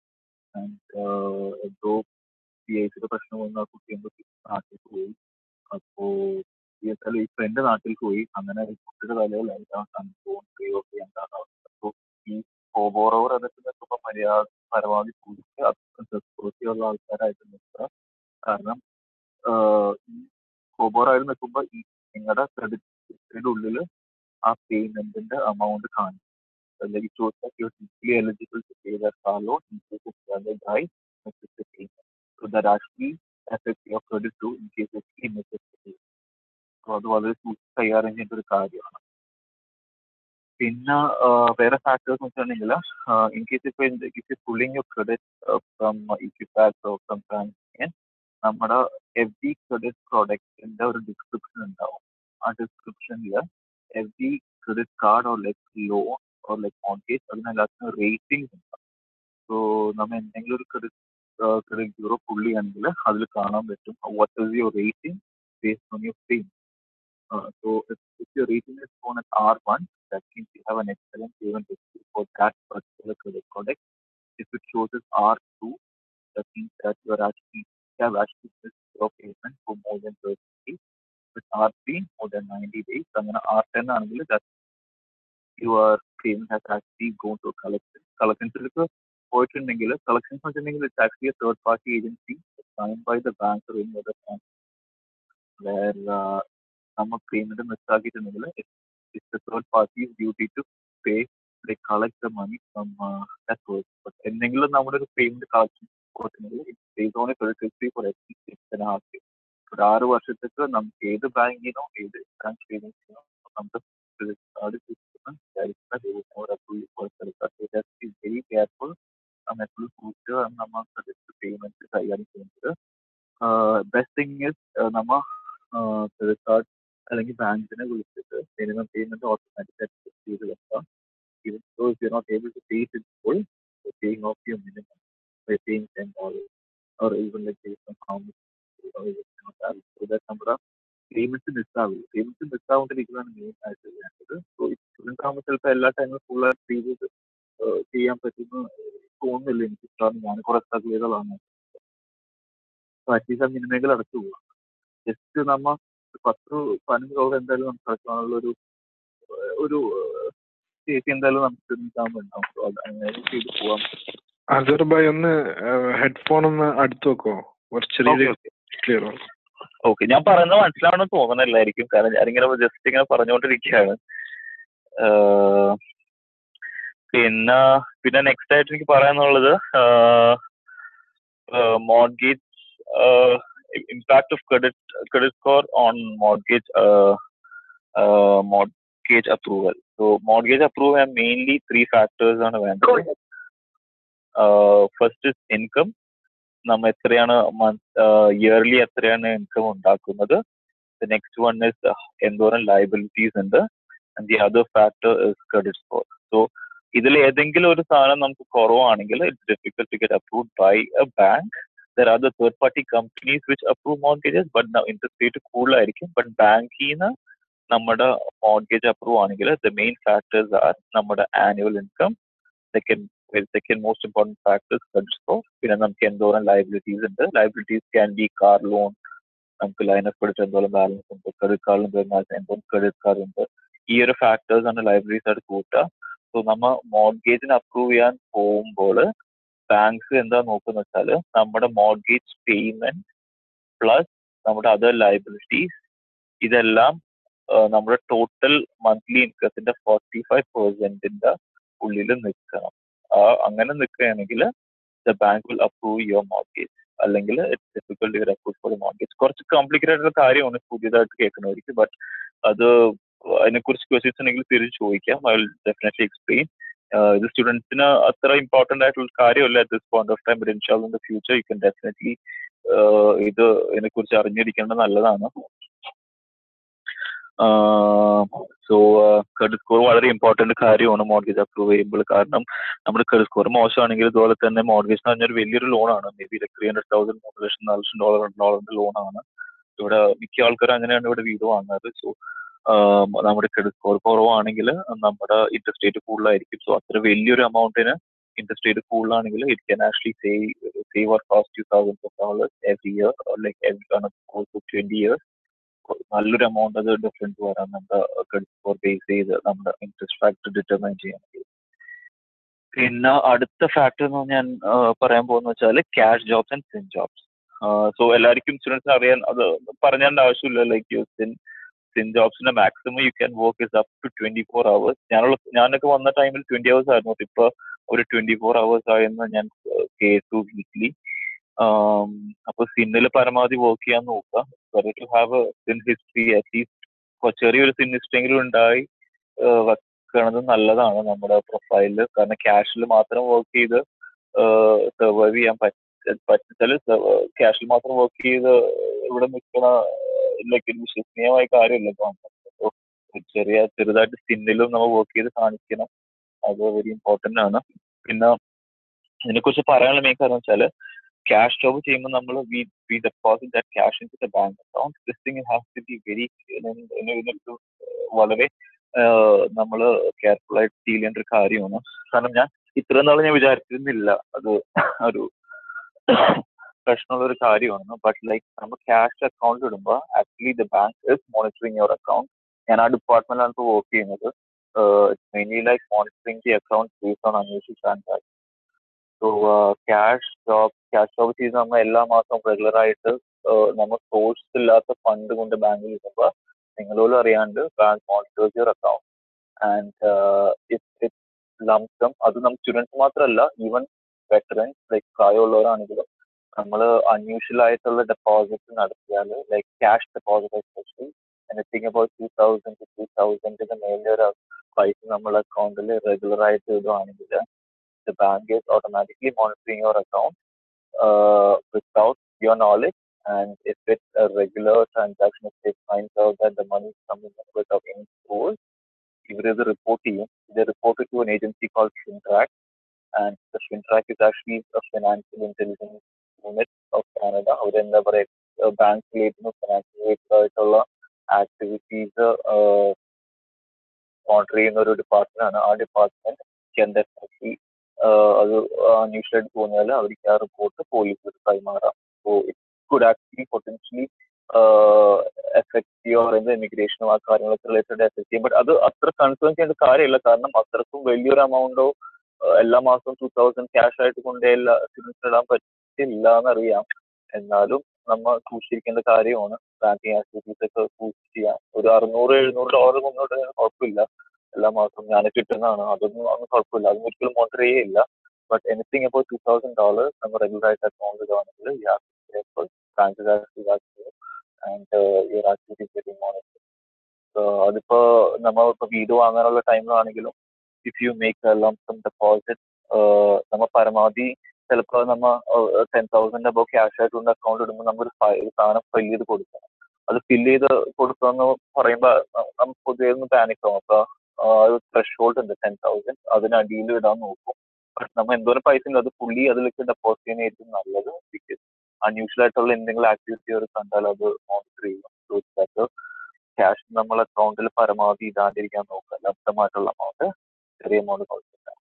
എന്തോ പി ഐ സിയുടെ പ്രശ്നം വന്ന ആ കുട്ടി എന്തോ നാട്ടിൽ പോയി അപ്പോൾ വെച്ചാൽ ഈ ഫ്രണ്ട് നാട്ടിൽ പോയി അങ്ങനെ കുട്ടിയുടെ തലയിലായിട്ടാണ് ഫോൺ പേ ഓഫ് ചെയ്യേണ്ടതാണ് അവസ്ഥ അപ്പോൾ ഈ ഫോർ അതൊക്കെ നിൽക്കുമ്പോൾ മര്യാദ പരമാവധി കുടിച്ച് റെസ്പോൺസിബിൾ ആൾക്കാരായിട്ട് നിൽക്കുക കാരണം ഈ ഫോബോറായിട്ട് നിൽക്കുമ്പോൾ ഈ നിങ്ങളുടെ ക്രെഡിറ്റ് ഹിസ്റ്ററിയുടെ ഉള്ളിൽ ആ പേയ്മെന്റിന്റെ എമൗണ്ട് കാണിക്കും like it shows that you're simply eligible to pay that car loan in case of further drive misses the payment. So that actually affects your credit too in case of he misses the payment. So അത് വളരെ സൂക്ഷിച്ച് കൈകാര്യം ചെയ്യേണ്ട ഒരു കാര്യമാണ് പിന്നെ വേറെ factors വെച്ചിട്ടുണ്ടെങ്കിൽ ഇൻ കേസ് ഇപ്പോൾ if you pulling you credit from Equifax from bank നമ്മുടെ എവറി ക്രെഡിറ്റ് പ്രോഡക്റ്റിൻ്റെ ഒരു ഡിസ്ക്രിപ്ഷൻ ഉണ്ടാവും ആ ഡിസ്ക്രിപ്ഷനിൽ every credit card or like loan or like mortgage അതിനെല്ലാത്തിനും റേറ്റിംഗ്സ് ഉണ്ടാവും സോ നമ്മൾ എന്തെങ്കിലും ഒരു ക്രെഡിറ്റ് ക്രെഡിറ്റ് ബ്യൂറോ പുള്ളിയാണെങ്കിൽ അതിൽ കാണാൻ പറ്റും what is your rating based on your payment Uh, so if, if your rating is shown at R1, that means you have an excellent payment history for that particular credit product. If it shows as R2, that means that you are actually you have actually missed your payment for more than 30 days. With R3, more than 90 days. അങ്ങനെ R10 ആണെങ്കിൽ that your payment has actually gone to collection. കളക്ഷൻസിലേക്ക് പോയിട്ടുണ്ടെങ്കിൽ collections വെച്ചിട്ടുണ്ടെങ്കിൽ it's actually a third party agency sign by the bank or any other bank where uh, നമ്മൾ payment മിസ്സാക്കിയിട്ടുണ്ടെങ്കിൽ it's third party duty to pay the collect the money from but എന്തെങ്കിലും നമ്മുടെ ഒരു payment collection കൊടുത്തിട്ടുണ്ടെങ്കിൽ it's base on a credit history for exist half ഒരു ആറ് വർഷത്തേക്ക് നമുക്ക് ഏത് ബാങ്കിനോ ഏത് ബ്രാഞ്ച് ഏജൻസിനോ നമുക്ക് ക്രെഡിറ്റ് കാർഡ് വെരി കെയർഫുൾ നമ്മൾ എപ്പോഴും സൂക്ഷിച്ച് നമ്മൾ ക്രെഡിറ്റ് പേയ്മെന്റ് കൈകാര്യം ചെയ്യുന്നത് ബെസ്റ്റ് തിങ് ഇസ് നമ്മൾ ക്രെഡിറ്റ് കാർഡ് അല്ലെങ്കിൽ ബാങ്കിനെ വിളിച്ചിട്ട് മിനിമം പേയ്മെന്റ് ഓട്ടോമാറ്റിക്കായിട്ട് ചെക്ക് ചെയ്ത് വെക്കാം even though if you're not able to pay it in full, you're paying off your minimum by paying ten dollars or even like based on how much you know you cannot have so that നമ്മുടെ payment മിസ്സാവില്ല payment മിസ്സാവാണ്ടിരിക്കുന്നതാണ് main ആയിട്ട് വേണ്ടത് so students ആകുമ്പോൾ ചിലപ്പോൾ എല്ലാ ടൈമും full ആയിട്ട് പേ ചെയ്ത് ചെയ്യാൻ പറ്റുന്ന തോന്നുന്നില്ല എനിക്ക് കാരണം ഞാൻ കുറെ സ്ട്രഗിൾ ചെയ്തതാണ് അറ്റ്ലീസ്റ്റ് ആ മിനിമെങ്കിൽ അടച്ചു പോകാം ജസ്റ്റ് നമ്മ പത്ത് പതിനഞ്ച് ഡോളർ എന്തായാലും നമുക്ക് അടക്കാനുള്ള ഒരു ഒരു ചേച്ചി എന്തായാലും നമുക്ക് ഉണ്ടാവും സോ അത് അങ്ങനെ ചെയ്ത് പോവാം അസർ ഭായ് ഒന്ന് ഹെഡ്ഫോൺ ഒന്ന് അടുത്ത് വെക്കോ കുറച്ച് ചെറിയ ക്ലിയർ ആവും ഓക്കെ ഞാൻ പറയുന്നത് മനസ്സിലാവണമെന്ന് തോന്നണില്ലായിരിക്കും കാരണം ഞാനിങ്ങനെ ജസ്റ്റ് ഇങ്ങനെ പറഞ്ഞുകൊണ്ടിരിക്കുകയാണ് പിന്നെ പിന്നെ നെക്സ്റ്റ് ആയിട്ട് എനിക്ക് പറയാനുള്ളത് mortgage impact of credit credit score on mortgage uh, uh, mortgage approval. So mortgage approval have mainly three factors ആണ് വേണ്ടത് ഫസ്റ്റ് ഇസ് ഇൻകം നമ്മൾ എത്രയാണ് മന്ത് ഇയർലി എത്രയാണ് ഇൻകം ഉണ്ടാക്കുന്നത് ദ നെക്സ്റ്റ് വൺ ഇസ് എന്തോരം ലയബിലിറ്റീസ് ഉണ്ട് and the other factor is credit score so ഇതിൽ ഏതെങ്കിലും ഒരു സാധനം നമുക്ക് കുറവാണെങ്കിൽ it's difficult to get approved by a bank there are other third party companies which approve mortgages but now interest rate കൂടുതലായിരിക്കും but ബാങ്കിൽ നിന്ന് നമ്മുടെ മോർഗേജ് അപ്രൂവ് ആണെങ്കിൽ ദ മെയിൻ ഫാക്ടേഴ്സ് ആർ നമ്മുടെ annual income second second most important factors credit score പിന്നെ നമുക്ക് എന്തോരം liabilities ഉണ്ട് liabilities can be car loan നമുക്ക് ലൈൻ ഓഫ് ക്രെഡിറ്റ് എന്തോരം ബാലൻസ് ഉണ്ട് ക്രെഡിറ്റ് കാർഡിൽ എന്തോരം ക്രെഡിറ്റ് കാർഡ് ഉണ്ട് ഈ ഒരു ഫാക്ടേഴ്സ് ആണ് ലൈബ്രറീസ് ആയിട്ട് കൂട്ടുക സോ നമ്മൾ മോർഗേജിന് അപ്രൂവ് ചെയ്യാൻ പോകുമ്പോൾ ബാങ്ക്സ് എന്താ നോക്കുന്ന വെച്ചാൽ നമ്മുടെ മോർഗേജ് പേയ്മെന്റ് പ്ലസ് നമ്മുടെ അതർ ലൈബിലിറ്റീസ് ഇതെല്ലാം നമ്മുടെ ടോട്ടൽ മന്ത്ലി ഇൻകത്തിന്റെ ഫോർട്ടി ഫൈവ് പെർസെന്റിന്റെ ഉള്ളിൽ നിൽക്കണം അങ്ങനെ നിൽക്കുകയാണെങ്കിൽ the bank will approve your mortgage അല്ലെങ്കിൽ it's difficult your approve for mortgage കുറച്ച് കോംപ്ലിക്കേറ്റഡ് ആയിട്ടുള്ള കാര്യമാണ് പുതിയതായിട്ട് കേൾക്കുന്നവർക്ക് ബട്ട് അത് അതിനെക്കുറിച്ച് ക്വസ്റ്റ്യൻസ് ഉണ്ടെങ്കിൽ തിരിച്ച് ചോദിക്കാം ഐ വിൽ ഡെഫിനറ്റ്ലി എക്സ്പ്ലെയിൻ ഇത് സ്റ്റുഡൻസിന് അത്ര ഇമ്പോർട്ടന്റ് ആയിട്ടുള്ള കാര്യമല്ല at this point of time but ഇൻഷാല് in the future you can definitely ഇത് ഇതിനെക്കുറിച്ച് അറിഞ്ഞിരിക്കേണ്ടത് നല്ലതാണ് സോ ക്രെഡിറ്റ് സ്കോർ വളരെ ഇമ്പോർട്ടന്റ് കാര്യമാണ് മോർഗേജ് അപ്രൂവ് ചെയ്യുമ്പോൾ കാരണം നമ്മുടെ ക്രെഡിറ്റ് സ്കോർ മോശമാണെങ്കിൽ ഇതുപോലെ തന്നെ മോർഗേജ് എന്ന് പറഞ്ഞൊരു വലിയൊരു ലോണാണ് may be three hundred thousand മൂന്ന് ലക്ഷം നാല് ലക്ഷം ഡോളർ ഡോളറിന്റെ ലോണാണ് ഇവിടെ മിക്ക ആൾക്കാരും അങ്ങനെയാണ് ഇവിടെ വീട് വാങ്ങാറ് സോ നമ്മുടെ ക്രെഡിറ്റ് സ്കോർ കുറവാണെങ്കിൽ നമ്മുടെ ഇൻട്രസ്റ്റ് റേറ്റ് കൂടുതലായിരിക്കും സോ അത്ര വലിയൊരു എമൗണ്ടിന് ഇൻട്രസ്റ്റ് റേറ്റ് കൂടുതലാണെങ്കിൽ it can actually save save or cost two thousand of dollars every year like every course of twenty years നല്ലൊരു എമൗണ്ട് അത് ഡിഫറൻസ് വരാം നമ്മുടെ ക്രെഡിറ്റ് സ്കോർ ബേസ് ചെയ്ത് നമ്മുടെ ഇൻട്രസ്റ്റ് ഫാക്ടർ ഡിറ്റർമൈൻ ചെയ്യണമെങ്കിൽ പിന്നെ അടുത്ത ഫാക്ടർ എന്ന് ഞാൻ പറയാൻ പോകുന്ന വെച്ചാൽ cash jobs and SIN jobs so എല്ലാവർക്കും സ്റ്റുഡൻസിന് അറിയാൻ അത് പറഞ്ഞേണ്ട ആവശ്യമില്ല ലൈക്ക് സിൻ സിൻ ജോബ്സിന്റെ maximum you can work is up to twenty four hours ഞാനുള്ള ഞാനൊക്കെ വന്ന ടൈമിൽ ട്വന്റി അവേഴ്സ് ആയിരുന്നു ഇപ്പൊ ഒരു ട്വന്റി ഫോർ അവേഴ്സ് ആയെന്ന് ഞാൻ കേട്ടു വീക്ക്ലി അപ്പൊ സിന്നിൽ പരമാവധി വർക്ക് ചെയ്യാൻ നോക്കുക to have SIN history at least ചെറിയൊരു സിൻ ഹിസ്റ്ററി എങ്കിലും ഉണ്ടായി വെക്കുന്നത് നല്ലതാണ് നമ്മുടെ പ്രൊഫൈലിൽ കാരണം ക്യാഷിൽ മാത്രം വർക്ക് ചെയ്ത് സർവൈവ് ചെയ്യാൻ പറ്റ പറ്റിച്ചാൽ ക്യാഷിൽ മാത്രം വർക്ക് ചെയ്ത് ഇവിടെ നിൽക്കണ ലൈക്ക് ഒരു വിശ്വസനീയമായ കാര്യമല്ല ഗവൺമെന്റ് ചെറിയ ചെറുതായിട്ട് സ്കിന്നിലും നമ്മൾ വർക്ക് ചെയ്ത് കാണിക്കണം അത് വെരി ഇമ്പോർട്ടൻ്റ് ആണ് പിന്നെ ഇതിനെക്കുറിച്ച് പറയാനുള്ള മെയിൻ കാരണം വെച്ചാൽ ക്യാഷ് ജോബ് ചെയ്യുമ്പോൾ നമ്മൾ we we deposit that cash in the bank account this thing has to be very ഇതിനൊരു വളരെ നമ്മൾ കെയർഫുൾ ആയിട്ട് ഡീൽ ചെയ്യേണ്ട ഒരു കാര്യമാണ് കാരണം ഞാൻ ഇത്രയും നാൾ ഞാൻ വിചാരിച്ചിരുന്നില്ല അത് ഒരു പ്രശ്നമുള്ള ഒരു കാര്യമാണ് ബട്ട് ലൈക്ക് നമ്മൾ ക്യാഷ് അക്കൗണ്ട് ഇടുമ്പോൾ actually the bank is monitoring your account ഞാൻ ആ ഡിപ്പാർട്ട്മെന്റിലാണ് ഇപ്പോൾ വർക്ക് ചെയ്യുന്നത് mainly like monitoring the account based on unusual transaction so cash job cash job ചെയ്ത് നമ്മൾ എല്ലാ മാസവും റെഗുലർ ആയിട്ട് നമ്മൾ സോഴ്സ് ഇല്ലാത്ത ഫണ്ട് കൊണ്ട് ബാങ്കിൽ ഇടുമ്പോൾ നിങ്ങളോട് അറിയാണ്ട് bank monitors your account and it it lump sum അത് നമുക്ക് സ്റ്റുഡൻസ് മാത്രമല്ല ഈവൻ വെറ്ററൻസ് ലൈക്ക് പ്രായമുള്ളവരാണെങ്കിലും നമ്മൾ അൺയൂഷ്വൽ ആയിട്ടുള്ള ഡെപ്പോസിറ്റ് നടത്തിയാൽ like cash deposit especially anything about two thousand to three തൗസൻഡിന്റെ മേലെ ഒരു പൈസ നമ്മൾ അക്കൗണ്ടിൽ റെഗുലർ ആയിട്ട് ഇടുവാണെങ്കിൽ the bank is automatically monitoring your account uh, without your knowledge. And if it's a regular transaction, if it finds out that the money is coming without any source, if it is a report to you, they report it to an agency called FinTrack. And the FinTrack is actually a financial intelligence unit of Canada. അവർ എന്താ പറയുക bank related financial related ആയിട്ടുള്ള activities monitor ചെയ്യുന്ന ഒരു department ആണ് ആ department can definitely അത് അന്വേഷിച്ചായിട്ട് തോന്നിയാൽ അവർക്ക് ആ റിപ്പോർട്ട് പോലീസിൽ കൈമാറാം so it could actually potentially affect your എന്ത് ഇമിഗ്രേഷനോ ആ കാര്യങ്ങളൊക്കെ റിലേറ്റഡ് എഫക്ട് ചെയ്യും ബട്ട് അത് അത്ര കൺസേൺ ചെയ്യേണ്ട കാര്യമില്ല കാരണം അത്രക്കും വലിയൊരു എമൗണ്ടോ എല്ലാ മാസവും ടു തൗസൻഡ് ക്യാഷ് ആയിട്ട് കൊണ്ട് എല്ലാ സ്റ്റുഡൻസിന് ഇടാൻ പറ്റില്ല എന്നറിയാം എന്നാലും നമ്മൾ സൂക്ഷിക്കേണ്ട കാര്യമാണ് ബാങ്കിങ് ആക്ടിവിറ്റീസ് ഒക്കെ സൂക്ഷിച്ച് ഒരു അറുന്നൂറ് എഴുന്നൂറ് ഡോളർ മുന്നോട്ട് കുഴപ്പമില്ല എല്ലാ മാസവും ഞാൻ കിട്ടുന്നതാണ് അതൊന്നും അതൊന്നും കുഴപ്പമില്ല അതൊന്നും ഒരിക്കലും മോണിറ്റർ ചെയ്യില്ല but anything about two thousand dollar നമ്മൾ റെഗുലർ ആയിട്ട് അക്കൗണ്ട് ഇടുകയാണെങ്കിൽ and your activities very monitor അതിപ്പോ നമ്മൾ ഇപ്പൊ വീട് വാങ്ങാനുള്ള ടൈമിലാണെങ്കിലും if you make lump sum deposit നമ്മൾ പരമാവധി ചിലപ്പോൾ നമ്മൾ ടെൻ തൗസൻഡ് അബോ ക്യാഷ് ആയിട്ട് അക്കൗണ്ട് ഇടുമ്പോൾ നമ്മൾ ഒരു സാധനം ഫിൽ ചെയ്ത് കൊടുക്കണം അത് ഫിൽ ചെയ്ത് കൊടുക്കാന്ന് പറയുമ്പോൾ നമുക്ക് പൊതുവെ ഒന്ന് പാനിക് ആവും അപ്പൊ ഒരു ത്രഷ് ഹോൾഡ് ഉണ്ട് ടെൻ തൗസൻഡ് അതിന് അടിയിൽ ഇടാൻ നോക്കും ബട്ട് നമ്മൾ എന്തോരം പൈസ ഉണ്ട് അത് ഫുള്ളി അതിലേക്ക് ഡെപ്പോസിറ്റ് ചെയ്യുന്നതായിരിക്കും നല്ലത് ബിക്കോസ് അൺയൂഷ്വൽ ആയിട്ടുള്ള എന്തെങ്കിലും ആക്ടിവിറ്റി അവർ കണ്ടാൽ അത് മോണിറ്റർ ചെയ്യും ക്യാഷ് നമ്മൾ അക്കൗണ്ടിൽ പരമാവധി ഇടാണ്ടിരിക്കാൻ നോക്കുക ലബ്ധമായിട്ടുള്ള എമൗണ്ട് ചെറിയ എമൗണ്ട് കുഴപ്പമില്ല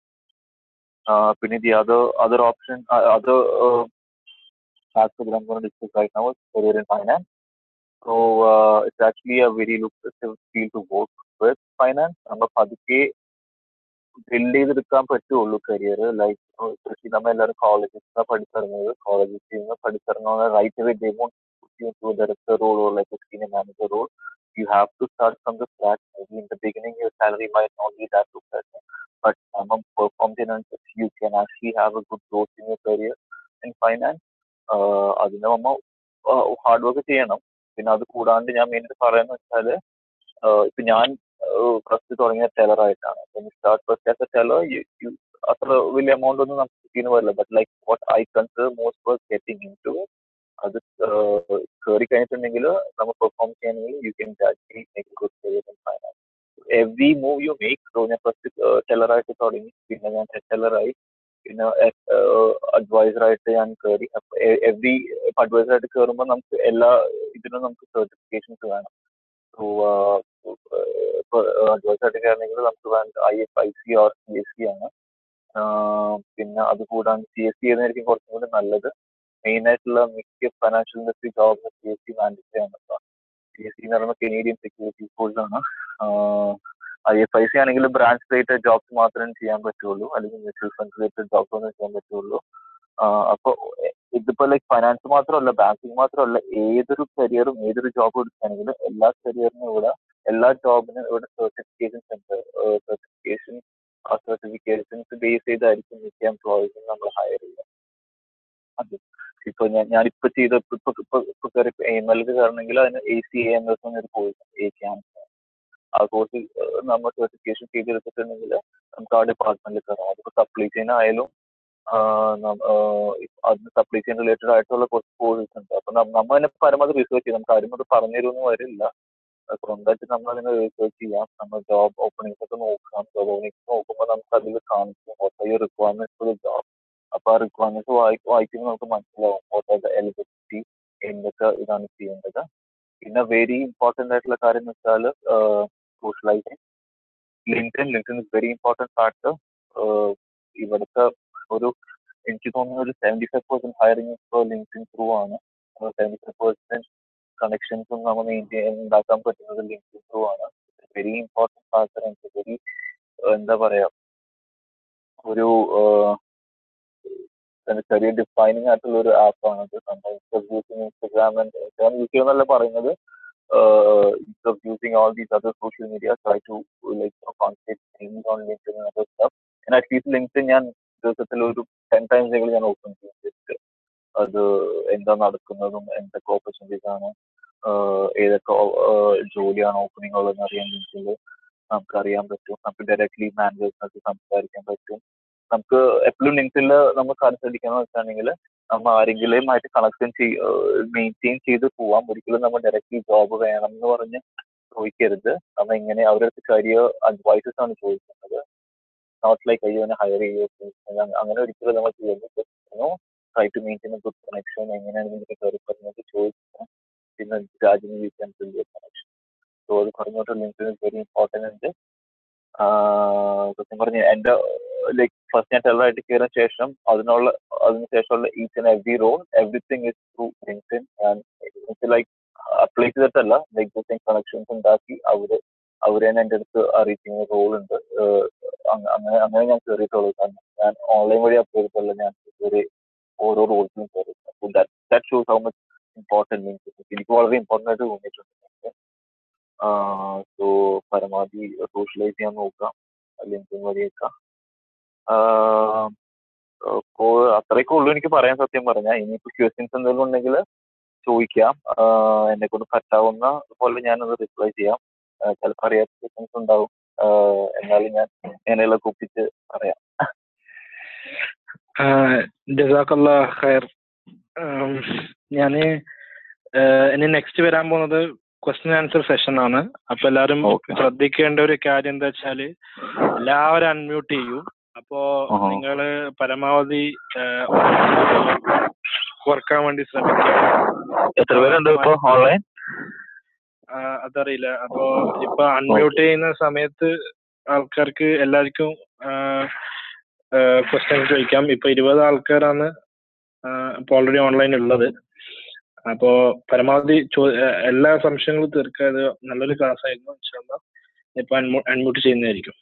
പിന്നെ the other other option other aspect I'm going to discuss right now is career in finance. So uh, it's actually a very lucrative field to work with finance. നമ്മൾ പതുക്കെ build ചെയ്തെടുക്കാൻ പറ്റുള്ളൂ career like specially നമ്മൾ എല്ലാവരും കോളേജിൽ നിന്ന് പഠിച്ചിറങ്ങുന്നത് കോളേജിൽ നിന്ന് പഠിച്ചിറങ്ങുന്ന right way they want to director role or like senior manager role you have to start from the scratch. Maybe in the beginning, your salary might not be that lucrative, but among performance, you can actually have a good growth in your career in finance. അതിന് നമ്മൾ hard work ചെയ്യണം പിന്നെ അത് കൂടാണ്ട് ഞാൻ മെയിനായിട്ട് പറയുന്നത് വെച്ചാൽ ഇപ്പം ഞാൻ ഫസ്റ്റ് തുടങ്ങിയ ടെലറായിട്ടാണ് start first as a teller you അത്ര വലിയ എമൗണ്ട് ഒന്നും നമുക്ക് കിട്ടിയെന്ന് വരില്ല but like what I consider most for getting into അത് കയറി കഴിഞ്ഞിട്ടുണ്ടെങ്കിൽ നമ്മൾ പെർഫോം ചെയ്യണമെങ്കിൽ you can actually make good career in finance every move you make so ഞാൻ ഫസ്റ്റ് ടെലറായിട്ട് തുടങ്ങി പിന്നെ ഞാൻ ടെലറായി പിന്നെ അഡ്വൈസറായിട്ട് ഞാൻ കയറി എവറി അഡ്വൈസറായിട്ട് കയറുമ്പോൾ നമുക്ക് എല്ലാ ഇതിനും നമുക്ക് സർട്ടിഫിക്കേഷൻസ് വേണം സോ ഇപ്പോൾ അഡ്വൈസറായിട്ട് കയറണമെങ്കിൽ നമുക്ക് വേണ്ട I F I C or C S C ആണ് പിന്നെ അത് കൂടാണ്ട് സി എസ് സി ചെയ്യുന്നതായിരിക്കും കുറച്ചും കൂടി നല്ലത് മെയിൻ ആയിട്ടുള്ള മിക്ക ഫൈനാൻഷ്യൽ ഇൻഡസ്ട്രി ജോബിന് സി എസ് സി മാൻഡേറ്ററി ആണ് സി എസ് സി എന്ന് പറയുമ്പോൾ കനേഡിയൻ സെക്യൂരിറ്റി കോഴ്സ് ആണ് ഐ എഫ് ഐ സി ആണെങ്കിൽ ബ്രാഞ്ച് റിലേറ്റഡ് ജോബ്സ് മാത്രമേ ചെയ്യാൻ പറ്റുള്ളൂ അല്ലെങ്കിൽ മ്യൂച്വൽ ഫണ്ട് റിലേറ്റഡ് ജോബ്സ് ഒന്നും ചെയ്യാൻ പറ്റുള്ളൂ അപ്പോൾ ഇതിപ്പോൾ ലൈക്ക് ഫൈനാൻസ് മാത്രമല്ല ബാങ്കിങ് മാത്രമല്ല ഏതൊരു കരിയറും ഏതൊരു ജോബ് എടുക്കുകയാണെങ്കിലും എല്ലാ കരിയറിനും ഇവിടെ എല്ലാ ജോബിനും ഇവിടെ സർട്ടിഫിക്കേഷൻസ് ഉണ്ട് സർട്ടിഫിക്കേഷൻ ആ സർട്ടിഫിക്കേഷൻസ് ബേസ് ചെയ്തായിരിക്കും മിക്ക എംപ്ലോയീസും നമ്മൾ ഹയർ ചെയ്യുക അത് ഇപ്പോൾ ഞാൻ ഞാനിപ്പോൾ ചെയ്ത ഇപ്പോൾ ഇപ്പോൾ ഇപ്പോൾ കയറി എം എൽ കയറണമെങ്കിൽ അതിന് A C A M S എന്നൊരു കോഴ്സ് എ ക്യാമ്പ് ആ കോഴ്സ് നമ്മൾ സർട്ടിഫിക്കേഷൻ ചെയ്തെടുത്തിട്ടുണ്ടെങ്കിൽ നമുക്ക് ആ ഡിപ്പാർട്ട്മെന്റിൽ കയറാം അതിപ്പോൾ സപ്ലൈ ചെയിൻ ആയാലും അതിന് സപ്ലൈ ചെയിൻ റിലേറ്റഡ് ആയിട്ടുള്ള കുറച്ച് കോഴ്സ് ഉണ്ട് അപ്പം നമ്മൾ തന്നെ പരമാവധി റിസർച്ച് ചെയ്യും നമുക്ക് ആരും അത് പറഞ്ഞു തരുമെന്ന് വരില്ല സ്വന്തമായിട്ട് നമ്മൾ അതിനെ റിസർച്ച് ചെയ്യാം നമ്മൾ ജോബ് ഓപ്പണിങ്സ് ഒക്കെ നോക്കാം ജോബ് ഓപ്പണിങ്സ് നോക്കുമ്പോൾ നമുക്ക് അതിൽ കാണിക്കും what are requirements for job അപ്പോൾ ആ റിക്വയർമെന്റ്സ് വായി വായിക്കുമ്പോൾ നമുക്ക് മനസ്സിലാവും വാട്ട് ആർ ദ എലിജിബിലിറ്റി എന്തൊക്കെ ഇതാണ് ചെയ്യേണ്ടത് പിന്നെ വെരി ഇമ്പോർട്ടൻ്റ് ആയിട്ടുള്ള കാര്യം എന്ന് വെച്ചാൽ socializing LinkedIn LinkedIn is very important factor ഇവിടുത്തെ ഒരു എനിക്ക് തോന്നുന്നു ഒരു സെവൻറ്റി ഫൈവ് പെർസെൻറ്റ് ഹയറിംഗ് ഇപ്പോൾ ലിങ്ക്ഡൻ ത്രൂ ആണ് സെവൻറ്റി ഫൈവ് പെർസെൻറ്റ് കണക്ഷൻസും നമ്മൾ മെയിൻറ്റെയിൻ ഉണ്ടാക്കാൻ പറ്റുന്നത് ലിങ്ക്ഡൻ ത്രൂ ആണ് വെരി ഇമ്പോർട്ടൻറ്റ് ഫാക്ടർ എനിക്ക് വെരി എന്താ പറയുക ഒരു കരിയർ ഡിഫൈനിങ് ആയിട്ടുള്ള ഒരു ആപ്പാണ് അത് നമ്മൾ യൂസിങ് ഇൻസ്റ്റഗ്രാം ഇൻസ്റ്റഗ്രാം യൂസ് ചെയ്യുന്നല്ല പറയുന്നത് instead of using all these other social media, try to like you know, concentrate things on LinkedIn and other stuff. And at least LinkedIn ഞാൻ ദിവസത്തിൽ ഒരു ടെൻ ടൈംസ് എങ്കിലും ഞാൻ ഓപ്പൺ ചെയ്യും just അത് എന്താ നടക്കുന്നതും എന്തൊക്കെ ഓപ്പർച്യൂണിറ്റീസ് ആണ് ഏതൊക്കെ ജോലിയാണ് ഓപ്പണിംഗ് ഉള്ളതെന്ന് അറിയാൻ ലിങ്കിൽ നമുക്ക് അറിയാൻ പറ്റും നമുക്ക് ഡയറക്ട്ലി മാനേജേഴ്സിനൊക്കെ സംസാരിക്കാൻ പറ്റും നമുക്ക് എപ്പോഴും ലിങ്ക്ഡിൽ നമ്മൾ കൺസൾട്ടിക്കണം വെച്ചാണെങ്കിൽ നമ്മൾ ആരെങ്കിലും ആയിട്ട് കണക്ഷൻ ചെയ് മെയിൻറ്റെയിൻ ചെയ്ത് പോവാം ഒരിക്കലും നമ്മൾ ഡയറക്റ്റ്ലി ജോബ് വേണം എന്ന് പറഞ്ഞ് ചോദിക്കരുത് നമ്മൾ ഇങ്ങനെ അവരുടെ അടുത്ത് കരിയർ അഡ്വൈസസ് ആണ് ചോദിക്കുന്നത് നോട്ട് ലൈക്ക് അയ്യോ എന്നെ ഹയർ ചെയ്യോ അങ്ങനെ ഒരിക്കലും നമ്മൾ ചെയ്യരുത് try to maintain good connection എങ്ങനെയാണ് നിങ്ങൾക്ക് കയറി പറഞ്ഞത് ചോദിക്കാം പിന്നെ രാജ്യം you can build your connection so അത് പറഞ്ഞോട്ട് ലിങ്ക്ഡിൻ വെരി ഇമ്പോർട്ടൻ്റ് ഉണ്ട് സത്യം പറഞ്ഞ എൻ്റെ ലൈക്ക് ഫസ്റ്റ് ഞാൻ ടെലറായിട്ട് കയറിയ ശേഷം അതിനുള്ള അതിന് ശേഷമുള്ള each and every role everything is through LinkedIn ഞാൻ ലൈക്ക് അപ്ലൈ ചെയ്തിട്ടല്ല ലൈക്ക് ജസ്റ്റ് കണക്ഷൻസ് ഉണ്ടാക്കി അവർ അവർ തന്നെ എൻ്റെ അടുത്ത് അറിയിക്കുന്ന റോൾ ഉണ്ട് അങ്ങനെ അങ്ങനെ ഞാൻ കയറിയിട്ടുള്ളൂ കാരണം ഞാൻ ഓൺലൈൻ വഴി അപ്ലൈ ചെയ്തിട്ടുള്ള ഞാൻ കയറി ഓരോ റോൾസിലും കയറി that shows how much important means എനിക്ക് വളരെ ഇമ്പോർട്ടൻ്റ് ആയിട്ട് തോന്നിയിട്ടുണ്ട് സോ പരമാവധി സോഷ്യലൈസ് ചെയ്യാൻ നോക്കാം ലിങ്ക്ഡിൻ വഴിയൊക്കെ അപ്പോൾ അത്രയൊക്കെ ഉള്ളൂ എനിക്ക് പറയാൻ സത്യം പറഞ്ഞാൽ ഇനിയിപ്പോൾ ക്വസ്റ്റ്യൻസ് എന്തെങ്കിലും ഉണ്ടെങ്കിൽ ചോദിക്കാം എന്നെ കൊണ്ട് പറ്റാവുന്ന പോലെ ഞാനത് റിപ്ലൈ ചെയ്യാം ചിലപ്പോൾ അറിയാത്ത ക്വസ്റ്റ്യൻസ് ഉണ്ടാവും എന്നാലും ഞാൻ എങ്ങനെയുള്ള കുപ്പിച്ച് പറയാം ജസാക്കല്ല ഖൈർ ഞാൻ ഇനി നെക്സ്റ്റ് വരാൻ പോകുന്നത് ക്വസ്റ്റ്യൻ ആൻസർ സെഷൻ ആണ് അപ്പൊ എല്ലാവരും ശ്രദ്ധിക്കേണ്ട ഒരു കാര്യം എന്താ വെച്ചാല് എല്ലാവരും അൺമ്യൂട്ട് ചെയ്യൂ അപ്പോ നിങ്ങൾ പരമാവധി ഓർക്കാൻ വേണ്ടി ശ്രമിക്കുക എത്ര പേരുണ്ട് ഇപ്പൊ ഓൺലൈൻ അതറിയില്ല അപ്പോ ഇപ്പൊ അൺമ്യൂട്ട് ചെയ്യുന്ന സമയത്ത് ആൾക്കാർക്ക് എല്ലാവർക്കും ക്വസ്റ്റ്യൻ ചോദിക്കാം ഇപ്പൊ ഇരുപത് ആൾക്കാരാണ് ഇപ്പൊ ഓൾറെഡി ഓൺലൈൻ ഉള്ളത് അപ്പോ പരമാവധി എല്ലാ സംശയങ്ങളും തീർക്കാതെ നല്ലൊരു ക്ലാസ് ആയിരുന്നു ഇൻഷാല്ല ഇപ്പൊ അൺമ്യൂട്ട് ചെയ്യുന്നതായിരിക്കും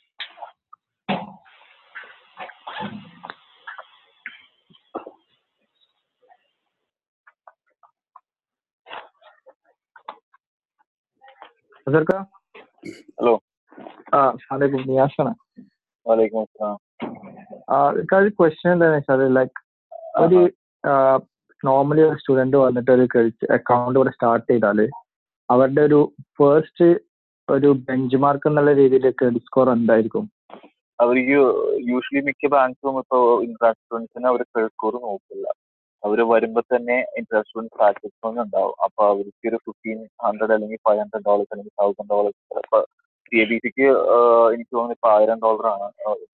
ഹലോ ആ അലൈക്കും നിയാസാണ് വലൈക്കും അസ്സലാം ഒരു ക്വസ്റ്റ്യൻ എന്താണെന്ന് വെച്ചാൽ ലൈക്ക് ഒരു നോർമലി ഒരു സ്റ്റുഡന്റ് വന്നിട്ട് ഒരു ക്രെഡിറ്റ് അക്കൗണ്ട് ഇവിടെ സ്റ്റാർട്ട് ചെയ്താൽ അവരുടെ ഒരു ഫസ്റ്റ് ഒരു ബെഞ്ച് മാർക്ക് എന്നുള്ള രീതിയിൽ ക്രെഡിറ്റ് സ്കോർ എന്തായിരിക്കും അവർക്ക് യൂഷ്വലി മിക്ക ബാങ്ക്സും ഇപ്പോൾ ഇൻട്രാസ്റ്റ് സ്റ്റുഡൻസിന് അവർ ക്രെഡിറ്റ് സ്കോർ നോക്കില്ല അവർ വരുമ്പോൾ തന്നെ ഇൻട്രാസ്റ്റ് സ്റ്റുഡൻസ് പ്രാക്ടീസ് ഫണ്ട് ഉണ്ടാവും അപ്പോൾ അവർക്ക് ഒരു ഫിഫ്റ്റീൻ ഹൺഡ്രഡ് അല്ലെങ്കിൽ ഫൈവ് ഹൺഡ്രഡ് ഡോളേഴ്സ് അല്ലെങ്കിൽ തൗസൻഡ് ഡോളേഴ്സ് ചിലപ്പോൾ സി എ ബി സിക്ക് എനിക്ക് തോന്നുന്നു ഇപ്പോൾ ആയിരം ഡോളറാണ്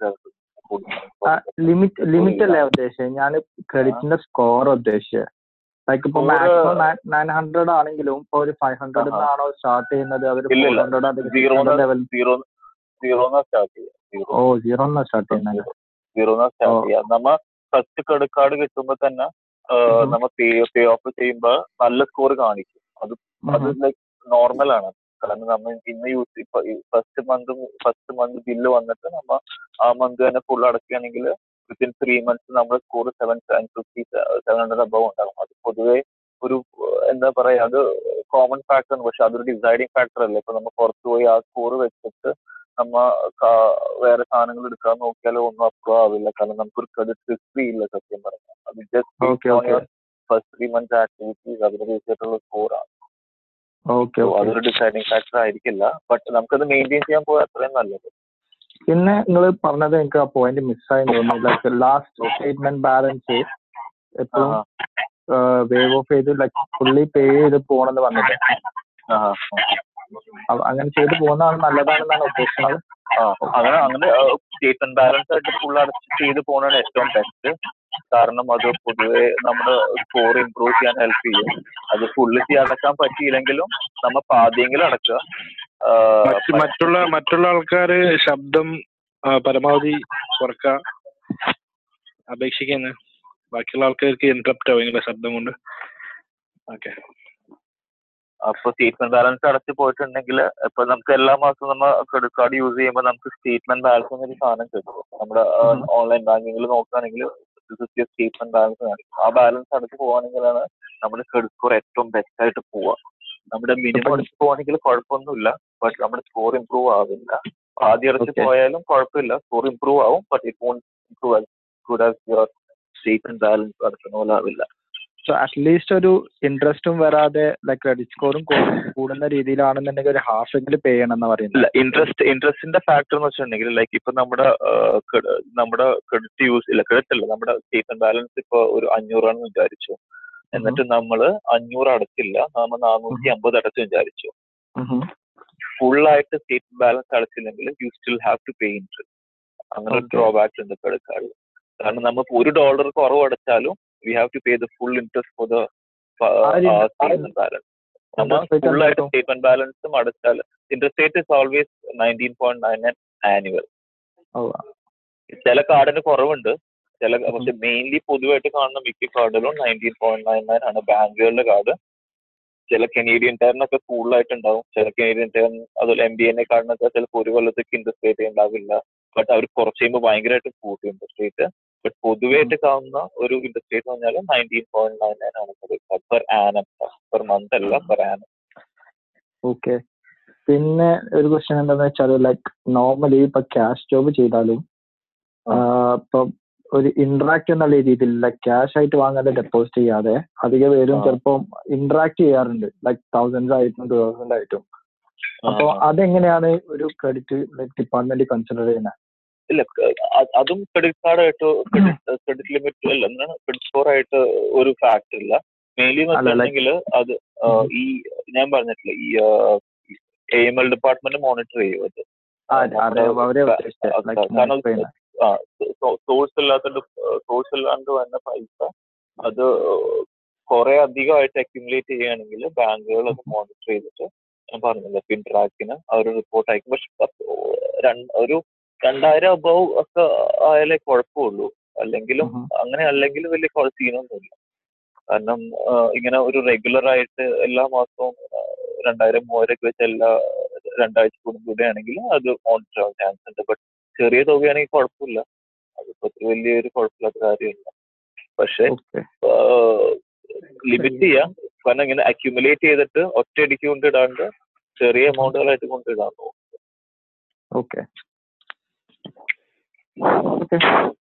ലിമിറ്റ് ലിമിറ്റ് അല്ലേ ഉദ്ദേശിച്ചത് ഞാൻ ക്രെഡിറ്റിന്റെ സ്കോർ ഉദ്ദേശിച്ചത് ലൈക്ക് ഇപ്പൊ മാക്സിമം നയൻ ഹൺഡ്രഡ് ആണെങ്കിലും ഇപ്പൊ ഒരു ഫൈവ് ഹൺഡ്രഡ് ആണോ സ്റ്റാർട്ട് ചെയ്യുന്നത് അവർ ലെവൽ സീറോ സീറോന്നാ സ്റ്റാർട്ട് ചെയ്യുക ഓ സീറോന്നാ സ്റ്റാർട്ട് ചെയ്യുന്നത് സീറോന്നാ സ്റ്റാർട്ട് ചെയ്യുക നമ്മ ഫസ്റ്റ് ക്രെഡിറ്റ് കാർഡ് കിട്ടുമ്പോൾ തന്നെ നമ്മ പേ പേ ഓഫ് ചെയ്യുമ്പോൾ നല്ല സ്കോർ കാണിക്കും അത് അത് ലൈക്ക് നോർമൽ ആണ് കാരണം നമ്മൾ ഇന്ന് യൂസ് ഇപ്പൊ first month first month bill വന്നിട്ട് നമ്മ ആ മന്ത് തന്നെ ഫുൾ അടക്കുകയാണെങ്കിൽ വിത്തിൻ ത്രീ മന്ത്സ് നമ്മുടെ score seven seven fifty seven hundred above ഉണ്ടാകും അത് പൊതുവെ ഒരു എന്താ പറയാ അത് കോമൺ ഫാക്ടർ ആണ് പക്ഷെ അതൊരു ഡിസൈഡിങ് ഫാക്ടർ അല്ല ഇപ്പൊ നമ്മൾ പുറത്ത് പോയി ആ സ്കോർ വെച്ചിട്ട് നമ്മ വേറെ സാധനങ്ങൾ എടുക്കാൻ നോക്കിയാലോ ഒന്നും അപ്രൂവ് ആവില്ല കാരണം നമുക്കൊരു ക്രെഡിറ്റ് ഹിസ്റ്ററി ഇല്ല സത്യം പറഞ്ഞാൽ അത് just first three months activities അതിന് ബേസ് ചെയ്തിട്ടുള്ള സ്കോറാണ് ഓക്കെ So ഓക്കെ അതൊരു ഡിസൈഡിങ് ഫാക്ടർ ആയിരിക്കില്ല ബട്ട് നമുക്കത് മെയിൻറ്റെയിൻ ചെയ്യാൻ പോയാൽ അത്രയും നല്ലത് പിന്നെ നിങ്ങൾ പറഞ്ഞത് എനിക്ക് ആ പോയിന്റ് മിസ്സായി തോന്നുന്നു ലൈക്ക് ലാസ്റ്റ് സ്റ്റേറ്റ്മെന്റ് ബാലൻസ് എപ്പോഴും വേവ് ഓഫ് ചെയ്ത് ലൈക്ക് ഫുള്ളി പേ ചെയ്ത് പോകണമെന്ന് പറഞ്ഞില്ലേ ആഹാ. അപ്പൊ അങ്ങനെ ചെയ്ത് പോകുന്നതാണ് നല്ലതാണെന്നാണ് ഉദ്ദേശിക്കുന്നത് ആ അങ്ങനെ അങ്ങനെ സ്റ്റേറ്റ്മെന്റ് ബാലൻസ് ആയിട്ട് ഫുൾ അടച്ച് ചെയ്ത് പോകുന്നതാണ് ഏറ്റവും ബെസ്റ്റ് കാരണം അത് പൊതുവെ നമ്മുടെ സ്കോർ ഇമ്പ്രൂവ് ചെയ്യാൻ ഹെൽപ്പ് ചെയ്യും അത് ഫുള്ള് ചെയ്യാൻ അടക്കാൻ പറ്റിയില്ലെങ്കിലും നമ്മ പാതിയെങ്കിലും അടക്കുക ആ, മറ്റ് മറ്റുള്ള മറ്റുള്ള ആൾക്കാര് ശബ്ദം ആ, പരമാവധി കുറക്ക അപേക്ഷിക്കുന്നു ബാക്കിയുള്ള ആൾക്കാർക്ക് ഇന്ററപ്റ്റ് ആവും നിങ്ങളുടെ ശബ്ദം കൊണ്ട് ഓക്കെ അപ്പൊ സ്റ്റേറ്റ്മെന്റ് ബാലൻസ് അടച്ച് പോയിട്ടുണ്ടെങ്കിൽ ഇപ്പൊ നമുക്ക് എല്ലാ മാസവും നമ്മൾ ക്രെഡിറ്റ് കാർഡ് യൂസ് ചെയ്യുമ്പോൾ നമുക്ക് സ്റ്റേറ്റ്മെന്റ് ബാലൻസ് എന്നൊരു സാധനം കിട്ടും നമ്മുടെ ഉം. ഓൺലൈൻ ബാങ്കിങ്ങിൽ നോക്കുകയാണെങ്കിൽ സ്റ്റേറ്റ്മെന്റ് ബാലൻസ് കാണിക്കും ആ ബാലൻസ് അടച്ച് പോവാണെങ്കിലാണ് നമ്മുടെ ക്രെഡിറ്റ് സ്കോർ ഏറ്റവും ബെസ്റ്റ് ആയിട്ട് പോവുക നമ്മുടെ മിനിമം അടച്ച് പോവാണെങ്കിൽ കുഴപ്പമൊന്നുമില്ല ബട്ട് നമ്മുടെ സ്കോർ ഇമ്പ്രൂവ് ആവില്ല ആദ്യം അടച്ച് Okay. പോയാലും കുഴപ്പമില്ല സ്കോർ ഇമ്പ്രൂവ് ആവും but it won't improve as good as your statement balance അടക്കുന്ന പോലെ ആവില്ല സോ അറ്റ്ലീസ്റ്റ് ഒരു ഇൻട്രസ്റ്റും വരാതെ ലൈക്ക് ക്രെഡിറ്റ് സ്കോറും കൂടുന്ന രീതിയിലാണെന്നുണ്ടെങ്കിൽ ഒരു ഹാഫ് എങ്കിലും പേ ചെയ്യണം എന്ന് പറയുന്നത് ഇല്ല ഇൻട്രസ്റ്റ് ഇൻട്രസ്റ്റിന്റെ ഫാക്ടർ എന്ന് വെച്ചിട്ടുണ്ടെങ്കിൽ ലൈക്ക് ഇപ്പൊ നമ്മുടെ ആ, cred- നമ്മുടെ ക്രെഡിറ്റ് യൂസ് ഇല്ല ക്രെഡിറ്റ് അല്ല നമ്മുടെ സ്റ്റേറ്റ്മെന്റ് ബാലൻസ് ഇപ്പൊ ഒരു അഞ്ഞൂറാണെന്ന് വിചാരിച്ചു എന്നിട്ട് നമ്മൾ അഞ്ഞൂറ് അടച്ചില്ല നമ്മൾ നാനൂറ്റി അമ്പത് അടച്ചു വിചാരിച്ചു ഫുൾ ആയിട്ട് സ്റ്റേറ്റ്മെന്റ് ബാലൻസ് അടച്ചില്ലെങ്കിൽ you still have to pay interest അങ്ങനെ ഒരു Okay. ഡ്രോബാക്ക് ഉണ്ട് ക്രെഡിറ്റ് കാർഡിൽ കാരണം നമ്മൾ ഒരു ഡോളർ കുറവ് അടച്ചാലും we have to pay the full interest for the ആ ഒരു- സ്റ്റേറ്റ്മെന്റ് ബാലൻസ് നമ്മൾ Interest rate ഫുൾ ആയിട്ട് എന്തായിരിക്കും? സ്റ്റേറ്റ്മെന്റ് ബാലൻസും അടച്ചാൽ interest rate is always nineteen point nine nine annual ഓ ചില കാർഡിന് കുറവുണ്ട് ചില പക്ഷെ മെയിൻലി പൊതുവായിട്ട് കാണുന്ന മിക്ക കാർഡിലും നയൻറ്റീൻ പോയിന്റ് നയൻ നയൻ ആണ് ബാങ്കുകളുടെ കാർഡ് ചില കനേഡിയൻ ടയറിനൊക്കെ കൂടുതലായിട്ടുണ്ടാവും ചില കനേഡിയൻ ടയർ അതുപോലെ എം ബി എൻ കാർഡിനൊക്കെ ചിലപ്പോൾ ഒരു കൊല്ലത്തേക്ക് ഇൻട്രസ്റ്റ് റേറ്റ് ഉണ്ടാവില്ല ബട്ട് അവർ കുറച്ച് കഴിയുമ്പോൾ ഭയങ്കരമായിട്ട് കൂട്ടും ഇൻട്രസ്റ്റ് റേറ്റ് ബട്ട് പൊതുവായിട്ട് കാണുന്ന ഒരു ഇൻട്രസ്റ്റ് റേറ്റ് എന്ന് പറഞ്ഞാൽ നയൻറ്റീൻ പോയിന്റ് നയൻ നയൻ ആണ് പെർ ആനം പെർ മന്ത് അല്ല പെർ ആനം ഓക്കെ പിന്നെ ഒരു ക്വസ്റ്റ്യൻ എന്താന്ന് വെച്ചാൽ ലൈക്ക് നോർമലി ഇപ്പൊ ക്യാഷ് ജോബ് ചെയ്താലും ഇപ്പൊ ഒരു ഇന്ററാക്ട് എന്നുള്ള രീതിയിൽ ലൈക്ക് ക്യാഷ് ആയിട്ട് വാങ്ങാതെ ഡെപ്പോസിറ്റ് ചെയ്യാതെ അധിക പേരും ആ. ചിലപ്പം ഇന്ററാക്ട് ചെയ്യാറുണ്ട് ലൈക്ക് തൗസൻഡ്സ് ആയിട്ടും ടു തൗസൻഡ് ആയിട്ടും അപ്പൊ അതെങ്ങനെയാണ് ഒരു ക്രെഡിറ്റ് ലൈക്ക് ഡിപ്പാർട്ട്മെന്റ് കൺസിഡർ ചെയ്യുന്നത് ഇല്ല ക- അ- അതും ക്രെഡിറ്റ് കാർഡ് ആയിട്ട് ക്രെഡിറ്റ് ലിമിറ്റ് അല്ല എന്താണ് ക്രെഡിറ്റ് സ്കോർ ആയിട്ട് ഒരു ഫാക്ടർ ഇല്ല മെയിൻലി എന്ന് അല്ല, like- വെച്ചിട്ടുണ്ടെങ്കിൽ അത് ആ, ഉം. ഈ ഞാൻ പറഞ്ഞിട്ടില്ല ഈ A M L department monitor ചെയ്യും അത് അതെ അവരെ അത് ഉദ്ദേശിച്ചത് ലൈക്ക് കാരണം മോണിറ്റർ ചെയ്യുന്നത് സോഴ്സ് ഇല്ലാത്ത സോഴ്സ് ഇല്ലാണ്ട് വന്ന പൈസ അത് കുറെ അധികമായിട്ട് അക്യുമുലേറ്റ് ചെയ്യുകയാണെങ്കിൽ ബാങ്കുകൾ അത് മോണിറ്റർ ചെയ്തിട്ട് ഞാൻ പറഞ്ഞില്ല ഫിൻട്രാക്കിന് അവർ റിപ്പോർട്ട് അയക്കും പക്ഷെ പത്ത് രണ്ട് ഒരു രണ്ടായിരം അബവ് ഒക്കെ ആയാലേ കുഴപ്പമുള്ളൂ അല്ലെങ്കിലും ഉം. അങ്ങനെ അല്ലെങ്കിൽ വലിയ കുഴ- സീനൊന്നുമില്ല കാരണം ആ, ഇങ്ങനെ ഒരു റെഗുലർ ആയിട്ട് എല്ലാ മാസവും ആ, രണ്ടായിരം മൂവായിരം ഒക്കെ വെച്ച് എല്ലാ രണ്ടാഴ്ച കൂടുമ്പോഴാണെങ്കിൽ അത് മോണിറ്റർ ആവാൻ ചാൻസ് ഉണ്ട് ബട്ട് ചെറിയ തുകയാണെങ്കിൽ കുഴപ്പമില്ല അതിപ്പോ അത്ര വലിയൊരു കുഴപ്പമില്ലാത്ത കാര്യമില്ല പക്ഷെ ഓക്കെ ലിമിറ്റ് ചെയ്യാം കാരണം ഇങ്ങനെ അക്യുമുലേറ്റ് ചെയ്തിട്ട് ഒറ്റയടിക്ക് കൊണ്ടിടാണ്ട് ചെറിയ എമൗണ്ടുകളായിട്ട് കൊണ്ടിടാൻ നോക്കും ഓക്കെ ഓക്കെ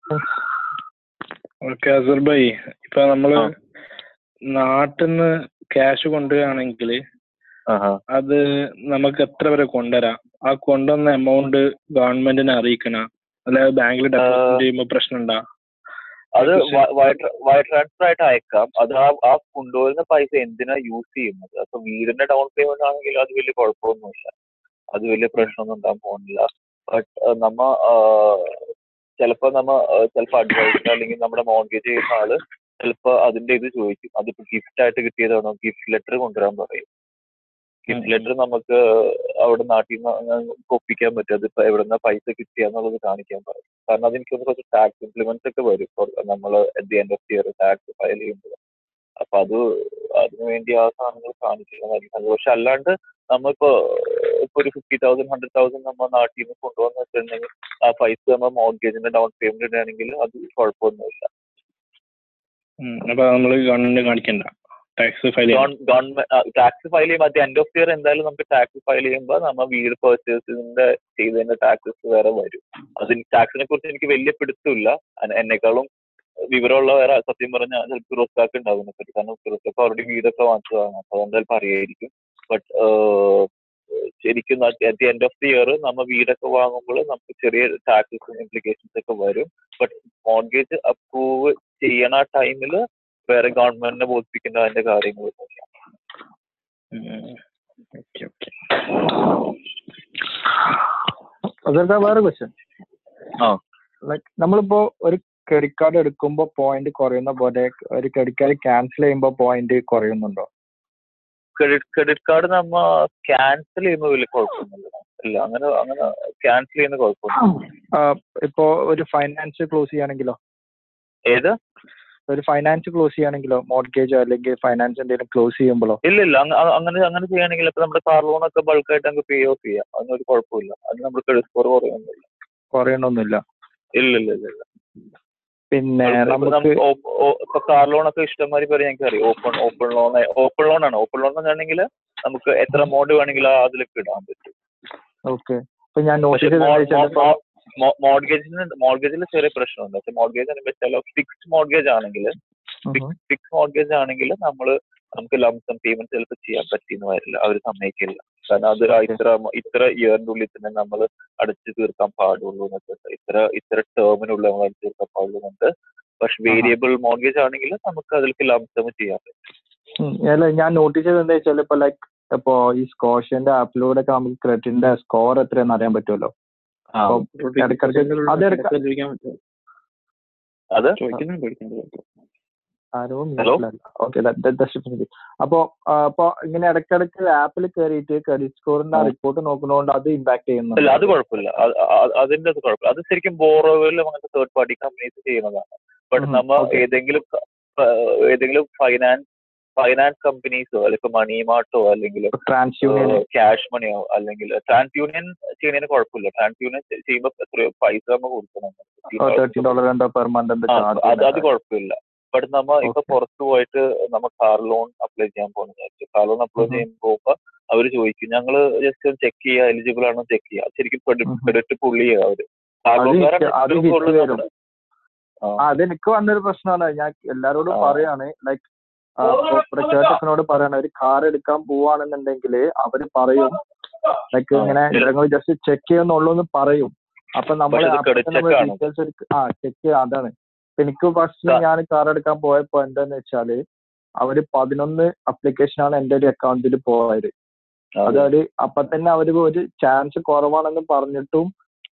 ഓക്കെ അസർ ഭായി ഇപ്പൊ നമ്മള് ആ. നാട്ടിൽ നിന്ന് ക്യാഷ് കൊണ്ടുവരികയാണെങ്കിൽ അത് നമുക്ക് എത്ര വരെ കൊണ്ടുവരാം ആ കൊണ്ടുവന്ന എമൗണ്ട് ഗവൺമെന്റിനെ അറിയിക്കണ അല്ലാതെ ബാങ്കിൽ ഡെപ്പോസിറ്റ് ചെയ്യുമ്പോൾ പ്രശ്നം ഉണ്ടാ അത് പക്ഷെ- വയർ ട്രാൻസ്ഫർ ആയിട്ട് അയക്കാം അത് ആ ആ കൊണ്ടുവരുന്ന പൈസ എന്തിനാ യൂസ് ചെയ്യുന്നത് അപ്പൊ വീടിന്റെ ഡൗൺ പേയ്മെന്റ് ആണെങ്കിൽ അത് വലിയ കുഴപ്പമൊന്നുമില്ല അത് വലിയ പ്രശ്നമൊന്നും ഉണ്ടാകാൻ പോകുന്നില്ല ബട്ട് നമ്മ ചിലപ്പോ നമ്മ ചിലപ്പോ അഡ്വൈസർ അല്ലെങ്കിൽ നമ്മുടെ മോർഗേജ് ചെയ്യുന്ന ആള് ചിലപ്പോ അതിന്റെ ഇത് ചോദിക്കും അതിപ്പോ ഗിഫ്റ്റ് ആയിട്ട് കിട്ടിയതാണോ ഗിഫ്റ്റ് ലെറ്റർ കൊണ്ടുവരാൻ പറയും ഗിഫ്റ്റ് ലെറ്റർ നമുക്ക് അവിടെ നാട്ടിൽ നിന്ന് ഒപ്പിക്കാൻ പറ്റും അതിപ്പോ എവിടുന്ന പൈസ കിട്ടിയാന്നുള്ളത് കാണിക്കാൻ പറയും കാരണം അതെനിക്കൊന്ന് കുറച്ച് ടാക്സ് ഇംപ്ലിമെന്റ്സ് ഒക്കെ വരും നമ്മൾ at the end of year tax file ചെയ്യുമ്പോൾ അപ്പൊ അത് അതിനു വേണ്ടി ആ സാധനങ്ങൾ കാണിക്കുന്നതായിരിക്കും പക്ഷെ അല്ലാണ്ട് നമ്മളിപ്പോ ഇപ്പൊ ഒരു ഫിഫ്റ്റി തൗസൻഡ് ഹൺഡ്രഡ് തൗസൻഡ് നമ്മൾ നാട്ടിൽ നിന്ന് കൊണ്ടുവന്ന് വെച്ചിട്ടുണ്ടെങ്കിൽ ആ പൈസ നമ്മൾ മോർഗേജിന്റെ ഡൗൺ പേയ്മെന്റ് ഇടുകയാണെങ്കിൽ അത് കുഴപ്പമൊന്നുമില്ല ഉം. അപ്പൊ നമ്മള് ഗവൺമെന്റ് കാണിക്കണ്ട ടാക്സ് ഫയൽ ചെയ്യണം ഗവൺമെന്റ് ടാക്സ് ഫയൽ ചെയ്യുമ്പോൾ അറ്റ് എൻഡ് ഓഫ് ഇയർ എന്തായാലും നമുക്ക് ടാക്സ് ഫയൽ ചെയ്യുമ്പോൾ നമ്മൾ വീട് പർച്ചേസിന്റെ ചെയ്തതിന്റെ ടാക്സസ് വേറെ വരും അതിന് ടാക്സിനെ കുറിച്ച് എനിക്ക് വലിയ പിടുത്തമില്ല അന- എന്നെക്കാളും വിവരമുള്ള വേറെ സത്യം പറഞ്ഞാൽ ചിലപ്പോൾ ഫിറോസ്കാക്ക് ഉണ്ടാവും ഇതിനെപ്പറ്റി കാരണം ഫിറോസ്കാക്ക് ഓൾറെഡി വീടൊക്കെ വാങ്ങിച്ചതാണ് അപ്പൊ അതുകൊണ്ട് ചിലപ്പോൾ അറിയായിരിക്കും ബട്ട് ശരിക്കും at the end of the year നമ്മൾ വീടൊക്കെ വാങ്ങുമ്പോൾ നമുക്ക് ചെറിയ ടാക്സസും ഇംപ്ലിക്കേഷൻസ് ഒക്കെ വരും ബട്ട് മോർഗേജ് അപ്രൂവ് ചെയ്യണ ടൈമിൽ വേറെ ഗവൺമെന്റിനെ ബോധിപ്പിക്കേണ്ട അതിന്റെ കാര്യങ്ങളൊന്നുമില്ല ഓക്കെ ഓക്കെ അതെന്താ വേറെ ക്വസ്റ്റ്യൻ ആ ലൈക്ക് നമ്മളിപ്പോ ഒരു ക്രെഡിറ്റ് കാർഡ് എടുക്കുമ്പോൾ പോയിന്റ് കുറയുന്ന പോലെ ഒരു ക്രെഡിറ്റ് കാർഡ് ക്യാൻസൽ ചെയ്യുമ്പോൾ പോയിന്റ് കുറയുന്നുണ്ടോ ക്രെഡിറ്റ് ക്രെഡിറ്റ് കാർഡ് നമ്മ ക്യാൻസൽ ചെയ്യുമ്പോൾ വലിയ കുഴപ്പമൊന്നുമില്ല ഇല്ല അങ്ങനെ അങ്ങനെ ക്യാൻസൽ ചെയ്യുന്ന കുഴപ്പമൊന്നും ആ, ഇപ്പോ ഒരു ഫൈനാൻസ് ക്ലോസ് ചെയ്യുകയാണെങ്കിലോ ഏത് ഒരു ഫൈനാൻസ് ക്ലോസ് ചെയ്യുകയാണെങ്കിലോ മോർഗേജോ അല്ലെങ്കിൽ ഫൈനാൻസ് എന്തെങ്കിലും ക്ലോസ് ചെയ്യുമ്പോഴോ ഇല്ല ഇല്ല അങ്ങ- അ- അങ്ങനെ അങ്ങനെ ചെയ്യുകയാണെങ്കിൽ ഇപ്പൊ നമ്മുടെ കാർ ലോൺ ഒക്കെ ബൾക്കായിട്ട് നമുക്ക് പേ ഓഫ് ചെയ്യാം അതിനൊരു കുഴപ്പമില്ല അത് നമ്മുടെ ക്രെഡിറ്റ് സ്കോർ കുറയൊന്നുമില്ല കുറയണമൊന്നുമില്ല ഇല്ല ഇല്ല ഇല്ല ഇല്ല പിന്നെ ഇപ്പൊ നമുക്ക് നമുക്ക് ഓ- ഓ- ഇപ്പൊ കാർ ലോൺ ഒക്കെ ഇഷ്ടംമാതിരി പേര് ഞങ്ങൾക്ക് അറിയാം open open loan open loan ആണ് ഓപ്പൺ ലോൺ എന്നാണെങ്കിൽ നമുക്ക് എത്ര എമൗണ്ട് വേണമെങ്കിലും അതിലേക്ക് ഇടാൻ പറ്റും ഓക്കെ ഇപ്പൊ ഞാൻ പക്ഷെ നോട്ടീസ് മോർഗേജിന് മോർഗേജിൽ ചെറിയ പ്രശ്നമുണ്ട് പക്ഷെ മോർഗേജ് എന്ന് ചില ഫിക്സ്ഡ് മോർഗേജ് ആണെങ്കിൽ ഫിക്സ് മോർഗേജ് ആണെങ്കിൽ നമ്മൾ നമുക്ക് ലംസം പേയ്മെന്റ് ചിലപ്പോൾ ചെയ്യാൻ പറ്റിയെന്ന് വരില്ല അവർ സമ്മതിക്കില്ല കാരണം അത് Okay. ഇത്ര ഇത്ര ഇയറിന്റെ ഉള്ളിൽ തന്നെ നമ്മൾ അടച്ചു തീർക്കാൻ പാടുള്ളൂ എന്നൊക്കെ ഇത്ര ഇത്ര ടേമിനുള്ളിൽ നമ്മൾ അടച്ചു തീർക്കാൻ പാടുള്ളൂ എന്നുണ്ട് പക്ഷെ വേരിയബിൾ മോർഗേജ് ആണെങ്കിൽ നമുക്ക് അതിലേക്ക് ലംസം ചെയ്യാൻ പറ്റും അല്ല ഞാൻ നോട്ടീസ് ചെയ്തത് എന്താ വെച്ചാൽ ഇപ്പൊ ലൈക്ക് ഇപ്പോ ഈ സ്കോഷ്യന്റെ ആപ്പിലൂടെ ഒക്കെ നമുക്ക് ക്രെഡിറ്റിന്റെ സ്കോർ എത്രയെന്ന് അറിയാൻ പറ്റുമല്ലോ അപ്പൊ ഇടയ്ക്കിടയ്ക്ക് അത് എടുക്ക- അത് ആരോ Hello? ഓക്കെ അപ്പോ ആ, അപ്പൊ ഇങ്ങനെ ഇടയ്ക്കിടയ്ക്ക് ആപ്പിൽ കയറിയിട്ട് ക്രെഡിറ്റ് സ്കോറിന്റെ ആ. റിപ്പോർട്ട് നോക്കുന്നതുകൊണ്ട് അത് ഇമ്പാക്ട് അല്ല അത് ചെയ്യുന്നുണ്ട് കുഴപ്പമില്ല അത് അത് അതിന്റെ അത് കുഴപ്പമില്ല അത് ശരിക്കും ബോറോവിലും അങ്ങനത്തെ തേർഡ് പാർട്ടി കമ്പനീസ് ചെയ്യുന്നതാണ് ബട്ട് ഉം, നമ്മ okay. ഏതെങ്കിലും ക- ആ, ഏതെങ്കിലും ഫൈനാൻസ് ഫൈനാൻസ് കമ്പനീസോ അല്ലെങ്കിൽ മണി മാർട്ടോ അല്ലെങ്കിൽ ട്രാൻസ് യൂണിയൻ ക്യാഷ് മണിയോ അല്ലെങ്കിൽ ട്രാൻസ് യൂണിയൻ ചെയ്യുന്നതിന് കുഴപ്പമില്ല ട്രാൻസ് യൂണിയൻ ചെയ്യുമ്പോൾ എത്രയോ പൈസ നമ്മൾ കൊടുക്കണം തേർട്ടി ഡോളർ എന്തോ പെർ മന്ത് എന്താ ആ, അത് അത് ചാർജ് കുഴപ്പമില്ല ബട്ട് നമ്മ ഇപ്പൊ Okay. പുറത്ത് പോയിട്ട് നമ്മ കാർ ലോൺ അപ്ലൈ ചെയ്യാൻ പോകുന്ന വിചാരിച്ചു കാർ ലോൺ അപ്ലൈ Mhm. ചെയ്യാൻ പോകുമ്പോ അവര് ചോദിക്കും ഞങ്ങള് ജസ്റ്റ് ചെക്ക് ചെയ്യുക എലിജിബിൾ ആണോ ചെക്ക് ചെയ്യുക ശരിക്കും Mhm. ക്രെഡിറ്റ് പുള്ളി ചെയ്യുക അവര് കാർ അത് ലോൺകാരാണ് എനിക്ക് അത് ഏറ്റവും ഹിറ്റ് കൂടുതൽ വരും. നമ്മുടെ- ആ, ആ, അത് എനിക്ക് വന്നൊരു പ്രശ്നമാണ് ഞാൻ എല്ലാരോടും ആ. പറയാണ് ലൈക്ക് ഇവിടെ ചേട്ടനോട് പറയാണ് ഒരു കാർ എടുക്കാൻ പോവാണെന്നുണ്ടെങ്കിൽ അവര് പറയും ലൈക്ക് ആ. ഇങ്ങനെ നിങ്ങൾ ജസ്റ്റ് ചെക്ക് ചെയ്യുന്നുള്ളൂ എന്ന് പറയും അപ്പൊ നമ്മൾ പക്ഷെ ഇത് credit check ആണ്. ഡീറ്റെയിൽസ് ആ ചെക്ക് അതാണ് ഇപ്പൊ എനിക്ക് ഫസ്റ്റ് ആ. ഞാൻ കാർ എടുക്കാൻ പോയപ്പോ എന്താന്ന് വെച്ചാല് അവര് പതിനൊന്ന് application ആണ് എന്റെ ഒരു അക്കൗണ്ടിൽ പോയത് അതെ. അതായത് അപ്പൊ തന്നെ അവര് ഒരു ചാൻസ് കുറവാണെന്ന് പറഞ്ഞിട്ടും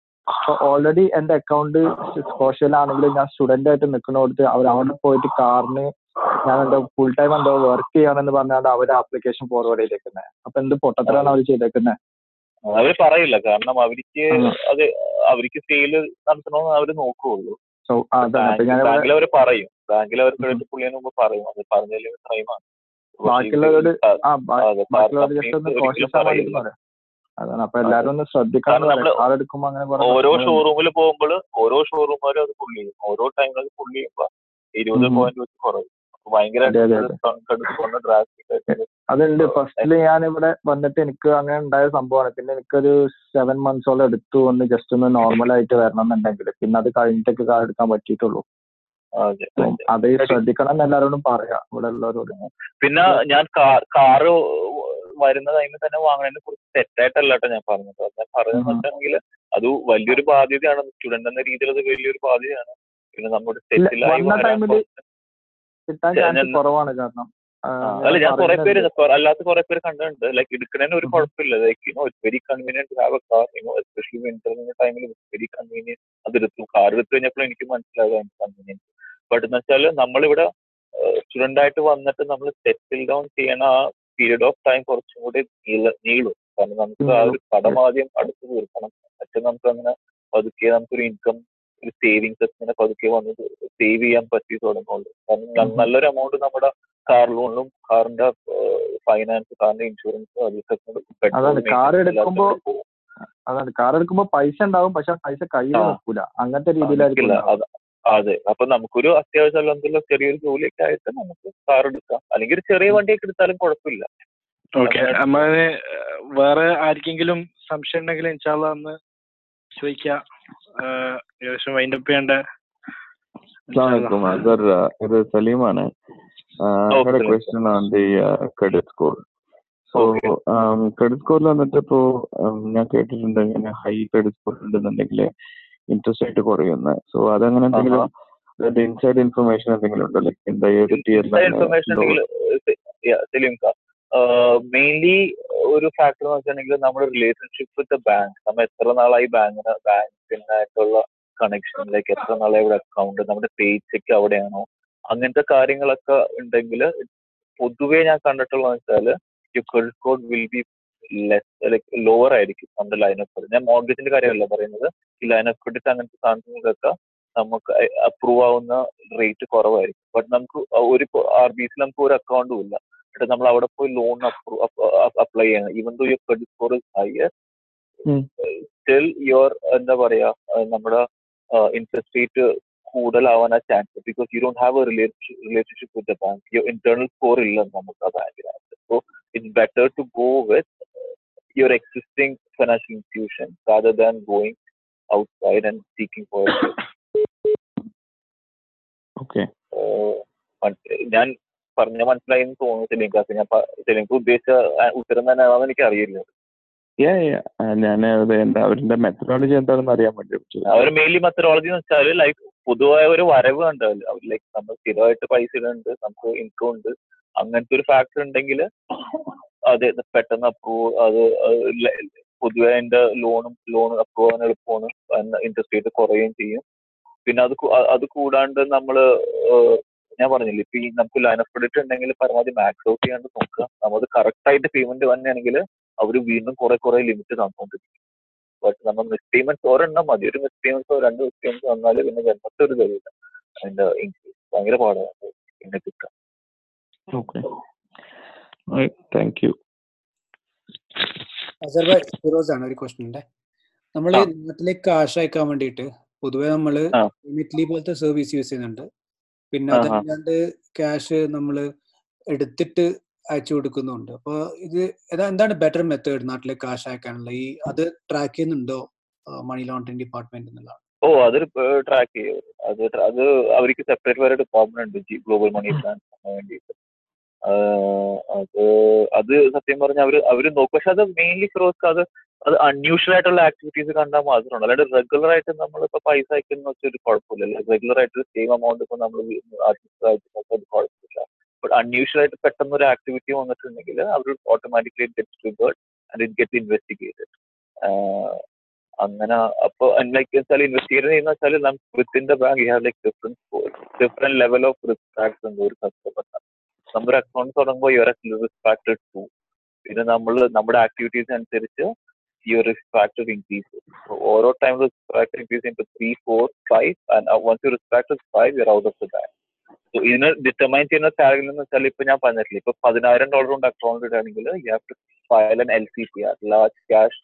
ഓൾറെഡി എന്റെ അക്കൗണ്ട് സ്കോഷ്യലാണെങ്കിലും ഞാൻ സ്റ്റുഡന്റ് ആയിട്ട് നിൽക്കുന്നിടത്ത് അവർ അവിടെ പോയിട്ട് കാറിന് ഞാൻ എന്തോ ഫുൾ ടൈം എന്തോ വർക്ക് ചെയ്യണമെന്ന് പറഞ്ഞാൽ അവർ ആപ്ലിക്കേഷൻ ഫോർവേഡ് ചെയ്തേക്കുന്നത് അപ്പൊ എന്ത് പൊട്ടത്തിലാണ് അവർ ചെയ്തേക്കുന്നത് അവര് പറയില്ല കാരണം അവർക്ക് ആ. അത് അവർക്ക് സെയിൽ നടത്തണമെന്ന് അവര് നോക്കുകയുള്ളൂ സോ അതാണ് അപ്പൊ ഞാൻ ബാങ്കിൽ അവർ പറയും ബാങ്കിൽ അവർ ക്രെഡിറ്റ് പുള്ളിന് മുമ്പ് പറയും അത് പറഞ്ഞതിൽ ടൈമാണ് ബാക്കിയുള്ളവരോട് ആ ബാ- അതെ, ബാക്കിയുള്ളവർ companies ജസ്റ്റ് ഒന്ന് ഒരിക്കലും കോഷ്യസ് ആവാൻ വേണ്ടി പറയില്ല. പറയാം അതാണ് അപ്പൊ എല്ലാരും ഒന്ന് ശ്രദ്ധിക്കണം കാരണം നമ്മള് കാർ എടുക്കുമ്പോ അങ്ങനെ കുറെ ഓരോ പ്രശ്നങ്ങളുണ്ട്. ഷോറൂമിൽ പോകുമ്പോൾ ഓരോ ഷോറൂമുകാരും അത് പുള്ളി ചെയ്യും ഓരോ ടൈമിൽ അത് പുള്ളി ചെയ്യുമ്പോ ഇരുപത് ഉം. പോയിന്റ് വെച്ച് കുറയും അപ്പൊ ഭയങ്കര അതെ, അതെ, അതെ. ഡ്രാസ്റ്റിക് ആയിട്ട് അതുണ്ട് ഫസ്റ്റില് ഞാൻ ഇവിടെ വന്നിട്ട് എനിക്ക് അങ്ങനെ ഉണ്ടായ സംഭവമാണ് പിന്നെ എനിക്കൊരു സെവൻ മന്ത്സോളം എടുത്തു ഒന്ന് ജസ്റ്റ് ഒന്ന് നോർമൽ ആയിട്ട് വരണം എന്നുണ്ടെങ്കിൽ പിന്നെ അത് കഴിഞ്ഞിട്ടൊക്കെ കാർ എടുക്കാൻ പറ്റിയിട്ടുള്ളൂ അതെ, അപ്പം അതെ. അത് ശ്രദ്ധിക്കണം എന്ന് എല്ലാവരോടും പറയാം ഇവിടെ ഉള്ളവരോട് പിന്നെ ഞാൻ കാ- കാറ് വരുന്ന ടൈമിൽ തന്നെ വാങ്ങുന്നതിനെ കുറിച്ച് തെറ്റായിട്ടല്ല കേട്ടോ ഞാൻ പറഞ്ഞത് ഞാൻ പറയുന്നത് ഉം. വെച്ചാണെങ്കിൽ അത് വലിയൊരു ബാധ്യതയാണ് സ്റ്റുഡന്റ് എന്ന രീതിയിൽ അത് വലിയൊരു ബാധ്യതയാണ് പിന്നെ നമ്മുടെ ഇല്ല, തെറ്റിലായി വന്ന വരാൻ ടൈമില് കുറച്ച് കിട്ടാൻ ഞാൻ- ചാൻസ് കുറവാണ് കാരണം ആ, ആ, ഞാൻ അല്ല ഞാൻ കുറെ പേര് പറയുന്നുണ്ട്. കൊ- അല്ലാത്ത കുറെ പേര് കണ്ടിട്ടുണ്ട് ലൈക്ക് എടുക്കുന്നതിന് ഒരു ഉം. കുഴപ്പമില്ല like you know it's very convenient have a car you know especially winter ടൈമിൽ വെരി കൺവീനിയന്റ് അത് എടുത്തു കാർ എടുത്തു കഴിഞ്ഞപ്പോൾ എനിക്ക് മനസ്സിലാകാൻ കൺവീനിയൻസ് ബട്ട് എന്ന് വെച്ചാൽ നമ്മളിവിടെ സ്റ്റുഡന്റ് ആയിട്ട് വന്നിട്ട് നമ്മൾ സെറ്റിൽ ഡൗൺ ചെയ്യണ ആ പീരീഡ് ഓഫ് ടൈം കുറച്ചും കൂടി നീള- നീളും കാരണം നമുക്ക് ആ ഒരു കടം ആദ്യം അടുത്ത് തീർക്കണം മറ്റേ നമുക്ക് അങ്ങനെ പതുക്കെ നമുക്കൊരു ഇൻകം ഒരു സേവിങ്സ് ഒക്കെ ഇങ്ങനെ പതുക്കെ വന്ന് സേവ് ചെയ്യാൻ പറ്റി തുടങ്ങുള്ളൂ കാരണം ന- ഉം. നല്ലൊരു എമൗണ്ട് നമ്മുടെ കാർ ലോണിലും കാറിന്റെ ഫൈനാൻസ് കാറിന്റെ ഇൻഷുറൻസ് അതൊക്കെ കൊണ്ട് petrol അതാണ് maintenance കാർ എല്ലാത്തിനും എടുക്കുമ്പോ കൂടി പോകും. അതാണ് കാർ എടുക്കുമ്പോ പൈസ ഉണ്ടാവും പക്ഷെ പൈസ കയ്യിൽ ആ. നിൽക്കൂല അങ്ങനത്തെ രീതിയിലായിരിക്കും ഇല്ല, ഉണ്ടാവുക. അത് അതെ അപ്പൊ നമുക്കൊരു അത്യാവശ്യം അല്ലെങ്കിൽ ചെറിയൊരു ജോലിയൊക്കെ ആയിട്ട് നമുക്ക് കാർ എടുക്കാം അല്ലെങ്കിൽ ഒരു ചെറിയ വണ്ടിയൊക്കെ എടുത്താലും കുഴപ്പമില്ല ഓക്കെ നമ്മള് വേറെ ആർക്കെങ്കിലും സംശയം ഉണ്ടെങ്കിൽ ഇൻഷാല്ല ഒന്ന് ചോദിക്കാം ഏഹ് ഏകദേശം വൈൻഡപ്പ് ചെയ്യേണ്ട Assalamualaikum, Azhar. Uh, it is Salim on it. Uh, I Oh, had a Salim. question on the uh, credit score. So Okay. Credit സ്കോറിൽ വന്നിട്ട് ഇപ്പോ ഉം, ഞാൻ കേട്ടിട്ടുണ്ട് ഇങ്ങനെ ഹൈ ക്രെഡിറ്റ് സ്കോർ ഉണ്ടെന്നുണ്ടെങ്കിൽ ഇൻട്രസ്റ്റ് റേറ്റ് കുറയുന്ന സോ അതങ്ങനെ എന്തെങ്കിലും അതിന്റെ ഇൻസൈഡ് ഇൻഫർമേഷൻ എന്തെങ്കിലും ഉണ്ടോ ലൈക്ക് എന്താ ഏത് ഇൻഫർമേഷൻ ടിയറിലാണ് മെയിൻലി ഒരു ഫാക്ടർ എന്ന് വെച്ചിട്ടുണ്ടെങ്കിൽ നമ്മുടെ റിലേഷൻഷിപ്പ് വിത്ത് ബാങ്ക് നമ്മൾ എത്ര നാളായി ബാങ്കിന് ബാങ്കിനായിട്ടുള്ള കണക്ഷൻ ലൈക്ക് എത്ര നാളായി ഇവിടെ അക്കൗണ്ട് നമ്മുടെ പേജ് ചെക്ക് അവിടെയാണോ അങ്ങനത്തെ കാര്യങ്ങളൊക്കെ ഉണ്ടെങ്കിൽ പൊതുവേ ഞാൻ കണ്ടിട്ടുള്ളത് വെച്ചാൽ you credit score will be less like lower ആയിരിക്കും നമ്മുടെ ലൈൻ ഓഫ് ക്രെഡിറ്റ് ഞാൻ മോർഗേജിന്റെ കാര്യമല്ല പറയുന്നത് ഈ ലൈൻ ഓഫ് ക്രെഡിറ്റ് അങ്ങനത്തെ സാധനങ്ങൾക്കൊക്കെ നമുക്ക് അപ്രൂവ് ആവുന്ന റേറ്റ് കുറവായിരിക്കും ബട്ട് നമുക്ക് ഒരു ആർ ബി സിയിൽ നമുക്ക് ഒരു അക്കൗണ്ടും ഇല്ല എന്നിട്ട് നമ്മൾ അവിടെ പോയി ലോൺ അപ്ലൈ ചെയ്യണം even though your credit score is higher ഉം. സ്റ്റിൽ യുവർ എന്താ പറയാ അഹ് നമ്മുടെ ഇൻട്രസ്റ്റ് റേറ്റ് കൂടുതലാവാൻ ആ chance because you don't have a relationship with the bank your internal score ഇല്ല നമുക്ക് ആ ബാങ്കിനകത്ത് so it's better to go with your existing financial institution rather than going outside and seeking for a loan. Okay ഏഹ് മൻ- ഞാൻ പറഞ്ഞ മനസ്സിലായി എന്ന് തോന്നുന്നു സെലിംകാസ് ഞാൻ സെലിംക്ക് ഉദ്ദേശിച്ച ആ ഉത്തരം തന്നെ ആണെന്ന് എനിക്ക് അറിയില്ല ഞാൻ എന്താ അവരുടെ മെത്തഡോളജി എന്താണെന്ന് അറിയാൻ വേണ്ടി വിളിച്ചത്. അവർ മെയിൻലി മെത്തഡോളജി എന്ന് വെച്ചാൽ ലൈക്ക് പൊതുവായ ഒരു വരവ് ഉണ്ടാവില്ല ലൈക്ക് നമ്മൾ സ്ഥിരമായിട്ട് പൈസ ഇടുന്നുണ്ട് നമുക്ക് ഇൻകം ഉണ്ട് അങ്ങനത്തെ ഒരു ഫാക്ടർ ഉണ്ടെങ്കിൽ അത് പെട്ടെന്ന് അപ്രൂവ് അത് അത് ല- പൊതുവെ അതിന്റെ ലോണും ലോൺ അപ്രൂവ് ആവാൻ എളുപ്പമാണ് ഇൻട്രസ്റ്റ് റേറ്റ് കുറയുകയും ചെയ്യും പിന്നെ അത് കൂ- അ- അത് കൂടാണ്ട് നമ്മൾ ഞാൻ പറഞ്ഞില്ലേ ഇപ്പൊ ഈ നമുക്ക് ലൈൻ ഓഫ് ക്രെഡിറ്റ് ഉണ്ടെങ്കിൽ പരമാവധി മാക്സ് ഔട്ട് ചെയ്യാണ്ട് നോക്കുക നമ്മൾ കറക്റ്റ് ആയിട്ട് പേയ്മെന്റ് വന്നെയാണെങ്കിൽ അവർ വീണ്ടും കുറെ കുറെ ലിമിറ്റ് തന്നുകൊണ്ടിരിക്കും ബട്ട് നമ്മൾ മിസ് പേയ്മെന്റ് ഒരെണ്ണം മതി ഒരു മിസ് പേയ്മെന്റ്സോ രണ്ട് മിസ് പേയ്മെന്റ്സ് വന്നാൽ പിന്നെ ജന്മത്തെ ഒരു തരില്ല അതിന്റെ ഇൻക്രീസ് ഭയങ്കര പാടാണ് പിന്നെ കിട്ടാൻ ഓക്കെ താങ്ക് യു അസർ ഭായ് ഫിറോസ് ആണ് ഒരു ക്വസ്റ്റ്യൻ ഉണ്ട് നമ്മൾ ആ. നാട്ടിലേക്ക് കാശ് അയക്കാൻ വേണ്ടിയിട്ട് പൊതുവെ നമ്മൾ ആ. മിറ്റ്ലി പോലത്തെ സർവീസ് യൂസ് ചെയ്യുന്നുണ്ട് പിന്നെ ആ, ആ. അതല്ലാണ്ട് ക്യാഷ് നമ്മൾ എടുത്തിട്ട് അയച്ചു കൊടുക്കുന്നുണ്ട് അപ്പോൾ ഇത് ഏതാ എന്താണ് ബെറ്റർ മെത്തേഡ് നാട്ടിലേക്ക് കാശ് അയക്കാനുള്ള ഈ അത് ട്രാക്ക് ചെയ്യുന്നുണ്ടോ മണി ലോണ്ടറിംഗ് ഡിപ്പാർട്ട്മെന്റ് എന്നുള്ളതാണ് ഓ അത് ട്രാക്ക് ചെയ്യും അത് tra- അത് അവർക്ക് സെപ്പറേറ്റ് വേറെ ഡിപ്പാർട്ട്മെന്റ് ഉണ്ട് ഗ്ലോബൽ മണി ട്രാൻസ്ഫറിന് വേണ്ടിയിട്ട് ആഹ് അത് അത് സത്യം പറഞ്ഞാൽ അവര് അവര് നോക്കും പക്ഷെ അത് മെയിൻലി ക്രോസ് അത് അത് അൺയൂഷ്വൽ ആയിട്ടുള്ള ആക്ടിവിറ്റീസ് കണ്ടാൽ മാത്രമാണ് അല്ലാണ്ട് റെഗുലർ ആയിട്ട് നമ്മളിപ്പോ പൈസ അയക്കുന്ന വെച്ചൊരു കുഴപ്പമില്ല റെഗുലർ ആയിട്ട് സെയിം എമൗണ്ട് ഇപ്പൊ നമ്മൾ ആർട്ടിസ്റ്റ് അയക്കുന്നൊക്കെ ഒരു കുഴപ്പമില്ല ബട്ട് അൺയൂഷ്വൽ ആയിട്ട് പെട്ടെന്ന് ഒരു ആക്ടിവിറ്റി വന്നിട്ടുണ്ടെങ്കിൽ അവർ automatically get triggered and it get investigated അങ്ങനെ അപ്പൊ ലൈക്ക് വെച്ചാൽ ഇൻവെസ്റ്റിഗേറ്റ് ചെയ്യുന്ന വെച്ചാൽ നമുക്ക് within the bank you have like different different level of risk factor ഉണ്ട് ഒരു കസ്റ്റമർ നമ്മുടെ അക്കൗണ്ട് തുടങ്ങുമ്പോൾ യുവർ റിസ്ക് ഫാക്ടർ ടു പിന്നെ നമ്മൾ നമ്മുടെ ആക്ടിവിറ്റീസ് അനുസരിച്ച് യുവർ റിസ്ക് ഫാക്ടർ ഇൻക്രീസ് ഓരോ ടൈം റിസ്ക് ഫാക്ടർ ഇൻക്രീസ് ചെയ്യുമ്പോൾ three four five and once you risk factor five you're out of the bank so ഇതിന് ഡിറ്റർമൈൻ ചെയ്യുന്ന സാലറി എന്ന് വെച്ചാൽ ഇപ്പൊ ഞാൻ പറഞ്ഞിട്ടില്ല ഇപ്പൊ പതിനായിരം ഡോളർ കൊണ്ട് അക്കൗണ്ട് ഇടുകയാണെങ്കിൽ you have to file N L C P R large cash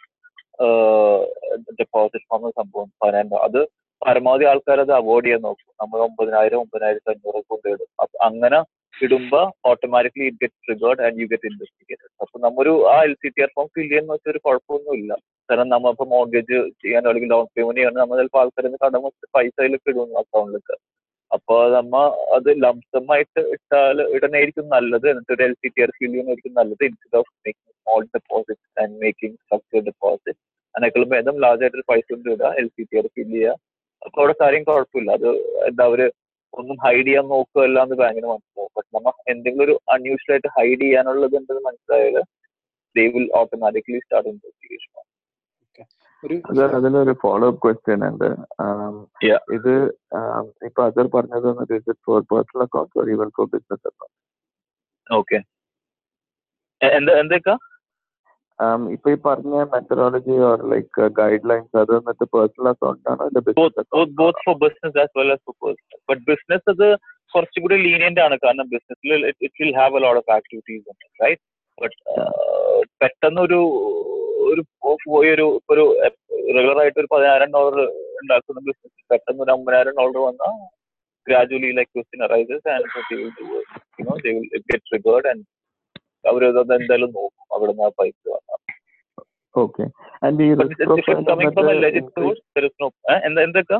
deposit form സംഭവം പതിനായിരം അത് പരമാവധി ആൾക്കാർ അത് അവോയ്ഡ് ചെയ്യാൻ നോക്കും നമ്മൾ ഒമ്പതിനായിരം ഒമ്പതിനായിരത്തി അഞ്ഞൂറ് കൊണ്ട് ഇടും അപ്പൊ അങ്ങനെ ഇടുമ്പോ automatically it get triggered and you get investigated അപ്പൊ നമ്മൊരു ആ L C T R form fill ചെയ്യുന്ന വെച്ചാൽ ഒരു കുഴപ്പമൊന്നുമില്ല കാരണം നമ്മ ഇപ്പൊ മോർഗേജ് ചെയ്യാനോ അല്ലെങ്കിൽ ലോൺ പേയ്മെന്റ് ചെയ്യാനോ നമ്മൾ ചിലപ്പോൾ ആൾക്കാരിൽ നിന്ന് കടം വെച്ചിട്ട് പൈസ അതിലേക്ക് ഇടുന്നു അക്കൗണ്ടിലേക്ക് അപ്പൊ നമ്മ അത് ലംസം ആയിട്ട് ഇട്ടാൽ ഇടണായിരിക്കും നല്ലത് എന്നിട്ട് ഒരു L C T R fill ചെയ്യുന്നതായിരിക്കും നല്ലത് instead of making small deposit and making structure deposit അതിനേക്കാളും ഭേദം ലാർജ് ആയിട്ട് പൈസ കൊണ്ട് ഇടുക L C T R fill ചെയ്യുക അപ്പൊ അവിടെ കാര്യം കുഴപ്പമില്ല അത് എന്താ അവര് ഒന്നും ഹൈഡ് ചെയ്യാൻ നോക്കുകയല്ല എന്ന് ബാങ്കിന് മനസ്സിലാവും പക്ഷെ നമ്മ എന്തെങ്കിലും ഒരു അൺയൂഷ്വൽ ആയിട്ട് ഹൈഡ് ചെയ്യാനുള്ളത് ഉണ്ടെന്ന് മനസ്സിലായാൽ they will automatically start investigation ഒരു അസർ അതിലൊരു ഫോളോ അപ്പ് ക്വസ്റ്റ്യൻ ഉണ്ട് ആം, Yeah. ഇത് ആം, ഇപ്പൊ അസർ പറഞ്ഞത് for personal accounts or even for business account okay എന്താ എന്തൊക്കെ ഇപ്പൊ ഈ പറഞ്ഞ methodology or like guidelines അത് വന്നിട്ട് പേഴ്സണൽ അക്കൗണ്ട് ആണോ അല്ല both business both both for business as well as for personal but business അത് കുറച്ചുകൂടി ലീനിയന്റ് ആണ് കാരണം ബിസിനസ്സിൽ it will have a lot of activities right but പെട്ടെന്ന് ഒരു ഒരു പോയി ഒരു ഒരു റെഗുലർ ആയിട്ട് ഒരു പതിനായിരം ഡോളർ ഉണ്ടാക്കുന്ന ബിസിനസ് പെട്ടെന്ന് ഒരു അമ്പതിനായിരം ഡോളർ വന്നാൽ gradually like question arises and you know they will get triggered and അവർ എന്തായാലും നോക്കും അവിടെ നിന്ന് ആ പൈസ വന്നാൽ ഓക്കെ ആൻഡ് ഈ But risk if it's coming from a legit profile source, there is no eh, എന്താ എന്തൊക്കെ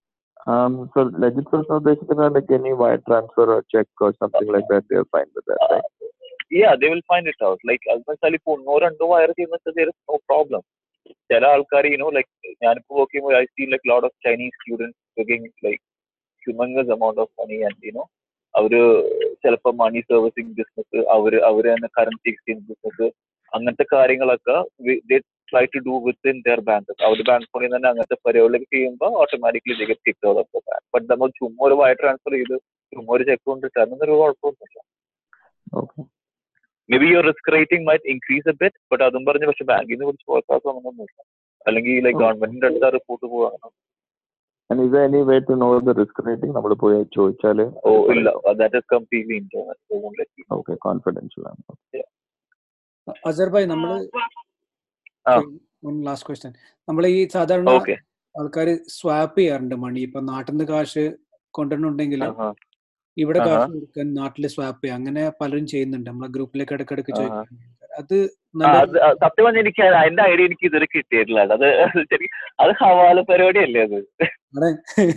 so legit source ഉദ്ദേശിക്കുന്നത് like any wire transfer or check or something like that they are fine with that right yeah they will find it out like as വെച്ചാൽ ഇപ്പൊ ഒന്നോ രണ്ടോ wire ചെയ്യുന്ന there is no problem ചില ആൾക്കാർ you know like ഞാനിപ്പോ work ചെയ്യുമ്പോൾ I see like lot of Chinese students working like humans amount of money and you know അവര് ചിലപ്പോൾ മണി സർവീസിങ് ബിസിനസ് അവര് അവര് തന്നെ കറൻസി എക്സ്ചേഞ്ച് ബിസിനസ് അങ്ങനത്തെ കാര്യങ്ങളൊക്കെ try to do with in their bank അവരുടെ ബാങ്ക് ഫോണിൽ തന്നെ അങ്ങനത്തെ പരിപാടികളൊക്കെ ചെയ്യുമ്പോൾ automatically they get kick out of the bank but നമ്മൾ ചുമ്മാ ഒരു വയർ ട്രാൻസ്ഫർ ചെയ്ത് ചുമ്മാ ഒരു ചെക്ക് കൊണ്ടിട്ട് അതൊന്നും ഒരു കുഴപ്പമൊന്നുമില്ല okay may be your risk rating might increase a bit but അതും പറഞ്ഞ് പക്ഷെ ബാങ്കിൽ നിന്ന് കുറച്ച് പുറത്താക്കൊന്നുമില്ല അല്ലെങ്കിൽ ലൈക്ക് ഗവൺമെന്റിന്റെ അടുത്ത് റിപ്പോർട്ട് പോവാണ് and is any way to know the risk rating നമ്മൾ പോയി ചോദിച്ചാൽ ഓ ഇല്ല that is completely internal okay confidential ആണ് അസർ ഭായ് നമ്മള് ആ. ലാസ്റ്റ് ക്വസ്റ്റ്യൻ നമ്മൾ ഈ സാധാരണ ഓക്കെ ആൾക്കാർ സ്വാപ്പ് ചെയ്യാറുണ്ട് മണി ഇപ്പൊ നാട്ടിൽ നിന്ന് കാശ് കൊണ്ടുവരുന്നുണ്ടെങ്കിൽ ഇവിടെ ആഹാ. കാശ് കൊടുക്കാൻ നാട്ടിൽ സ്വാപ്പ് ചെയ്യാം അങ്ങനെ പലരും ചെയ്യുന്നുണ്ട് നമ്മളെ ഗ്രൂപ്പിലേക്ക് ഇടക്കിടക്ക് ആഹാ. ചോദിക്കുന്നുണ്ട് അത് ആ, നല്ല അത് ആ, സത്യം പറഞ്ഞ എനിക്ക് അതിന്റെ ഐഡിയ എനിക്ക് ഇതുവരെ കിട്ടിയിട്ടില്ല അത് ശരി അത് ഹവാല പരിപാടിയല്ലേ അത് ആണ്.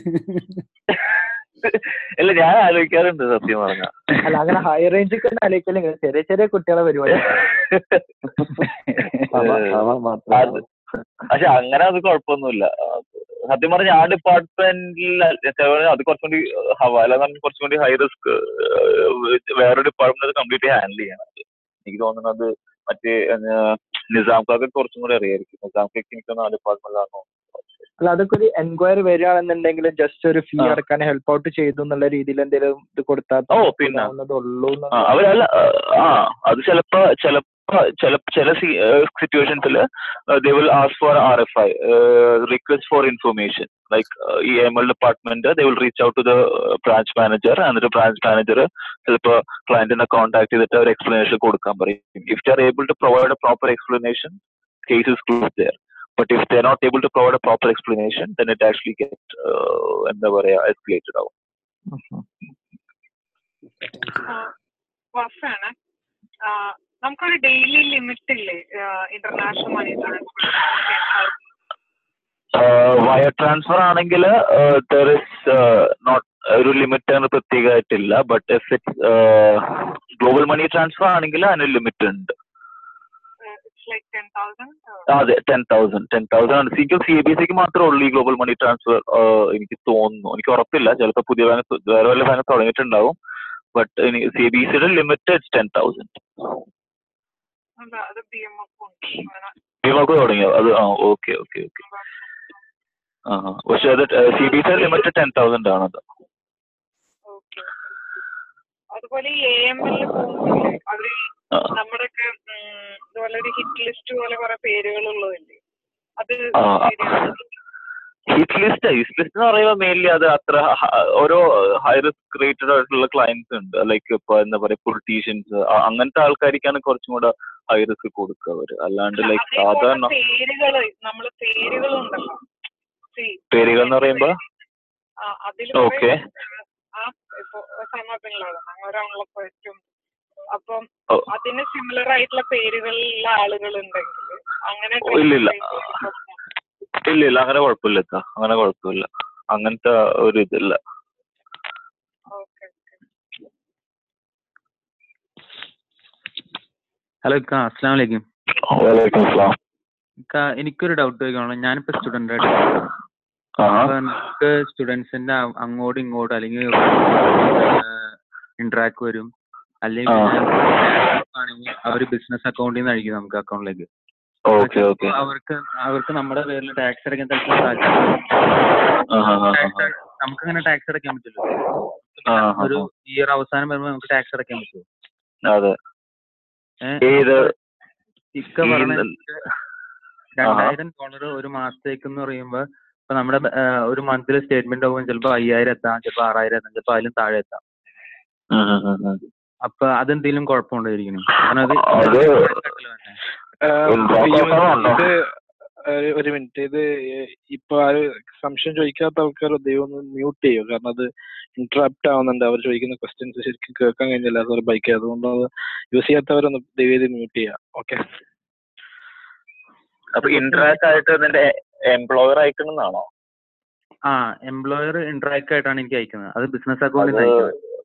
അല്ല ഞാൻ ആലോചിക്കാറുണ്ട് സത്യം പറഞ്ഞ അല്ല അങ്ങനെ ഹൈ റേഞ്ച് ആലോചിക്കല് ചെറിയ ചെറിയ കുട്ടികളെ പരിപാടി അത് പക്ഷെ അങ്ങനെ അത് കുഴപ്പമൊന്നുമില്ല ആ, സത്യം പറഞ്ഞ ആ ഡിപ്പാർട്ട്മെന്റിൽ അത് കുറച്ചുകൂടി ഹവാല എന്ന് പറഞ്ഞാൽ കുറച്ചുകൂടി ഹൈ റിസ്ക് വേറെ ഡിപ്പാർട്ട്മെന്റ് അത് കംപ്ലീറ്റ് ഹാൻഡിൽ ചെയ്യണം എനിക്ക് തോന്നുന്നത് മറ്റേ നിസാം കാക്ക് കുറച്ചും കൂടി അറിയായിരിക്കും നിസാം കാക്ക് എനിക്ക് തോന്നുന്നു ആ ഡിപ്പാർട്ട്മെന്റിലാണോ അല്ല അതൊക്കെ ഒരു എൻക്വയറി വരികയാണെന്നുണ്ടെങ്കിൽ ജസ്റ്റ് ഒരു ഫീ ആ. അടക്കാൻ ഹെൽപ്പ് ഔട്ട് ചെയ്തു എന്നുള്ള രീതിയിൽ എന്തെങ്കിലും ഇത് കൊടുത്താൽ ഓ, പിന്നെ. ഉള്ളൂ ആ, അവരല്ല ആ അത് ചിലപ്പോ ചിലപ്പോ ചില ചില സിറ്റുവേഷൻസിൽ they will ask for R F I request for information like ഈ M L department they will reach out to the branch manager എന്നിട്ട് ബ്രാഞ്ച് മാനേജർ ചിലപ്പോ ക്ലയന്റിനെ കോൺടാക്ട് ചെയ്തിട്ട് ഒരു എക്സ്പ്ലനേഷൻ കൊടുക്കാൻ പറയും if they are able to provide a proper explanation case is close there but if they are not able to provide a proper explanation then it actually get എന്താ പറയാ escalated ആവും വഫാണ് നമുക്കൊരു daily limit ഇല്ലേ international money transfer wire transfer ആണെങ്കിൽ there is not ഒരു limit പ്രത്യേകമായിട്ടില്ല but if it's global money transfer ആണെങ്കിൽ അതിന് ലിമിറ്റ് ഉണ്ട് ഇറ്റ്സ് ലൈക്ക് ടെൻ തൗസൻഡ് അതെ ടെൻ തൗസൻഡ് ടെൻ തൗസൻഡ് ആണ് സിക്ക് സി ബി സിക്ക് മാത്രമേ ഉള്ളൂ ഈ ഗ്ലോബൽ മണി ട്രാൻസ്ഫർ എനിക്ക് തോന്നുന്നു എനിക്ക് ഉറപ്പില്ല ചിലപ്പോൾ പുതിയ ബാങ്ക് വേറെ വല്ല ബാങ്ക് തുടങ്ങിയിട്ടുണ്ടാവും ബട്ട് സി ബി സിയുടെ ലിമിറ്റ് ഇറ്റ്സ് ടെൻ തൗസൻഡ് അത് ബി എം എഫ് ഉണ്ട് അങ്ങനെ ഭീമക്ക് തുടങ്ങിയോ അത് ആ ഓക്കെ ഓക്കെ ഓക്കെ ആ ആ. പക്ഷെ അത് സി ബി സിയുടെ ലിമിറ്റ് ടെൻ തൗസൻഡ് ആണത് ഓക്കെ അതുപോലെ ഈ എ എം എൽ പോകുമ്പോഴേ അവര് ഈ ആ. നമ്മുടെയൊക്കെ ഉം, ഇതുപോലെ ഒരു ഹിറ്റ് ലിസ്റ്റ് പോലെ കുറെ പേരുകൾ ഉള്ളതല്ലേ അത് ആ, ആ. ശരിയാണോ? ഹിറ്റ് ലിസ്റ്റ് ഹിറ്റ് ലിസ്റ്റ് എന്ന് പറയുമ്പോൾ മെയിൻലി അത് അത്ര ഹ- ഓരോ ഹൈ റിസ്ക് റേറ്റഡ് ആയിട്ടുള്ള ക്ലയൻസ് ഉണ്ട് ലൈക്ക് ഇപ്പൊ എന്താ പറയാ പൊളിറ്റീഷ്യൻസ് അങ്ങനത്തെ ആൾക്കാർക്കാണ് കുറച്ചും കൂടെ ഹൈ റിസ്ക് കൊടുക്കുക അവര് അല്ലാണ്ട് ലൈക്ക് അതേപോലെ സാധാരണ പേരുകള് നമ്മള് പേരുകളുണ്ടല്ലോ See, പേരുകൾ എന്ന് പറയുമ്പോ ആ, അതില് ഓക്കെ ആ ഇപ്പൊ ഒസാമ ബിൻ ലാദൻ അങ്ങനെയുള്ള പറ്റും അപ്പം ഓ. അതിന് സിമിലർ ആയിട്ടുള്ള പേരുകളുള്ള ആളുകൾ ഉണ്ടെങ്കിൽ അങ്ങനെ ഓ, ഇല്ലില്ല. trace ചെയ്യുമ്പോൾ പ്രശ്നം. ഇല്ല ഇല്ല അങ്ങനെ കുഴപ്പമില്ല ഇത്ത. അങ്ങനെ കുഴപ്പമില്ല അങ്ങനത്തെ ഒരു ഇതില്ല Okay, okay. ഹലോ ഇക്ക അസ്സാം വലൈക്കും വലൈക്കും സ്ലാം ഇക്ക എനിക്കൊരു ഡൗട്ട് ചോദിക്കാനുള്ളൂ ഞാനിപ്പോ സ്റ്റുഡന്റ് ആയിട്ട് ആ അപ്പൊ നമുക്ക് സ്റ്റുഡൻസിന്റെ അങ്ങോട്ടും ഇങ്ങോട്ടും അല്ലെങ്കിൽ ഇന്ററാക്ട് വരും അല്ലെങ്കിൽ ആണെങ്കിൽ അവർ ബിസിനസ് അക്കൗണ്ടിൽ നിന്ന് അഴിക്കും നമുക്ക് അക്കൗണ്ടിലേക്ക് ഓക്കെ ഓക്കെ അവർക്ക് അവർക്ക് നമ്മുടെ പേരിൽ ടാക്സ് അടയ്ക്കാൻ തൽക്കാലം താല്പര്യം നമുക്ക് അങ്ങനെ ടാക്സ് അടയ്ക്കാൻ പറ്റില്ല ആ, ആ, ഒരു ആ. ഇയർ അവസാനം വരുമ്പോൾ നമുക്ക് ടാക്സ് അടയ്ക്കാൻ പറ്റുമോ അതെ ഏഹ് ഏത് ഇക്ക ഈ പറഞ്ഞ ന- രണ്ടായിരം ഡോളർ ഒരു മാസത്തേക്ക് എന്ന് പറയുമ്പോ ഇപ്പൊ നമ്മുടെ ആ, ഒരു മന്ത്ലി സ്റ്റേറ്റ്മെന്റ് ആകുമ്പോൾ ചിലപ്പോൾ അയ്യായിരം എത്താം ചിലപ്പോൾ ആറായിരം എത്താം ചിലപ്പോൾ അതിലും താഴെ എത്താം ഉം, ഉം, ഉം, ഉം. അപ്പൊ അതെന്തെങ്കിലും കുഴപ്പമുണ്ടായിരിക്കണം കാരണം അത് അത് കട്ടില് തന്നെ. Intra ഈ quarter ആണോ? ഇത് ഏഹ് ഒരു മിനിറ്റ് ഇത് ഇപ്പൊ ആര് സംശയം ചോദിക്കാത്ത ആൾക്കാർ ദൈവം ഒന്ന് മ്യൂട്ട് ചെയ്യും കാരണം അത് ഇന്ററാപ്റ്റ് ആവുന്നുണ്ട് അവർ ചോദിക്കുന്ന ക്വസ്റ്റ്യൻസ് ശരിക്കും കേൾക്കാൻ കഴിഞ്ഞില്ല സാർ ബൈക്ക് അതുകൊണ്ട് അത് യൂസ് ചെയ്യാത്തവരൊന്ന് ദയവ് ചെയ്ത് മ്യൂട്ട് ചെയ്യാം ഓക്കെ അപ്പൊ ഇന്ററാക്ട് ആയിട്ട് നിന്റെ എംപ്ലോയർ അയക്കണമെന്നാണോ ആ എംപ്ലോയർ ഇന്ററാക്ട് ആയിട്ടാണ് എനിക്ക് അയക്കുന്നത് അത് ബിസിനസ് അക്കൗണ്ടിൽ അത് നിന്ന് അയക്കുന്നത്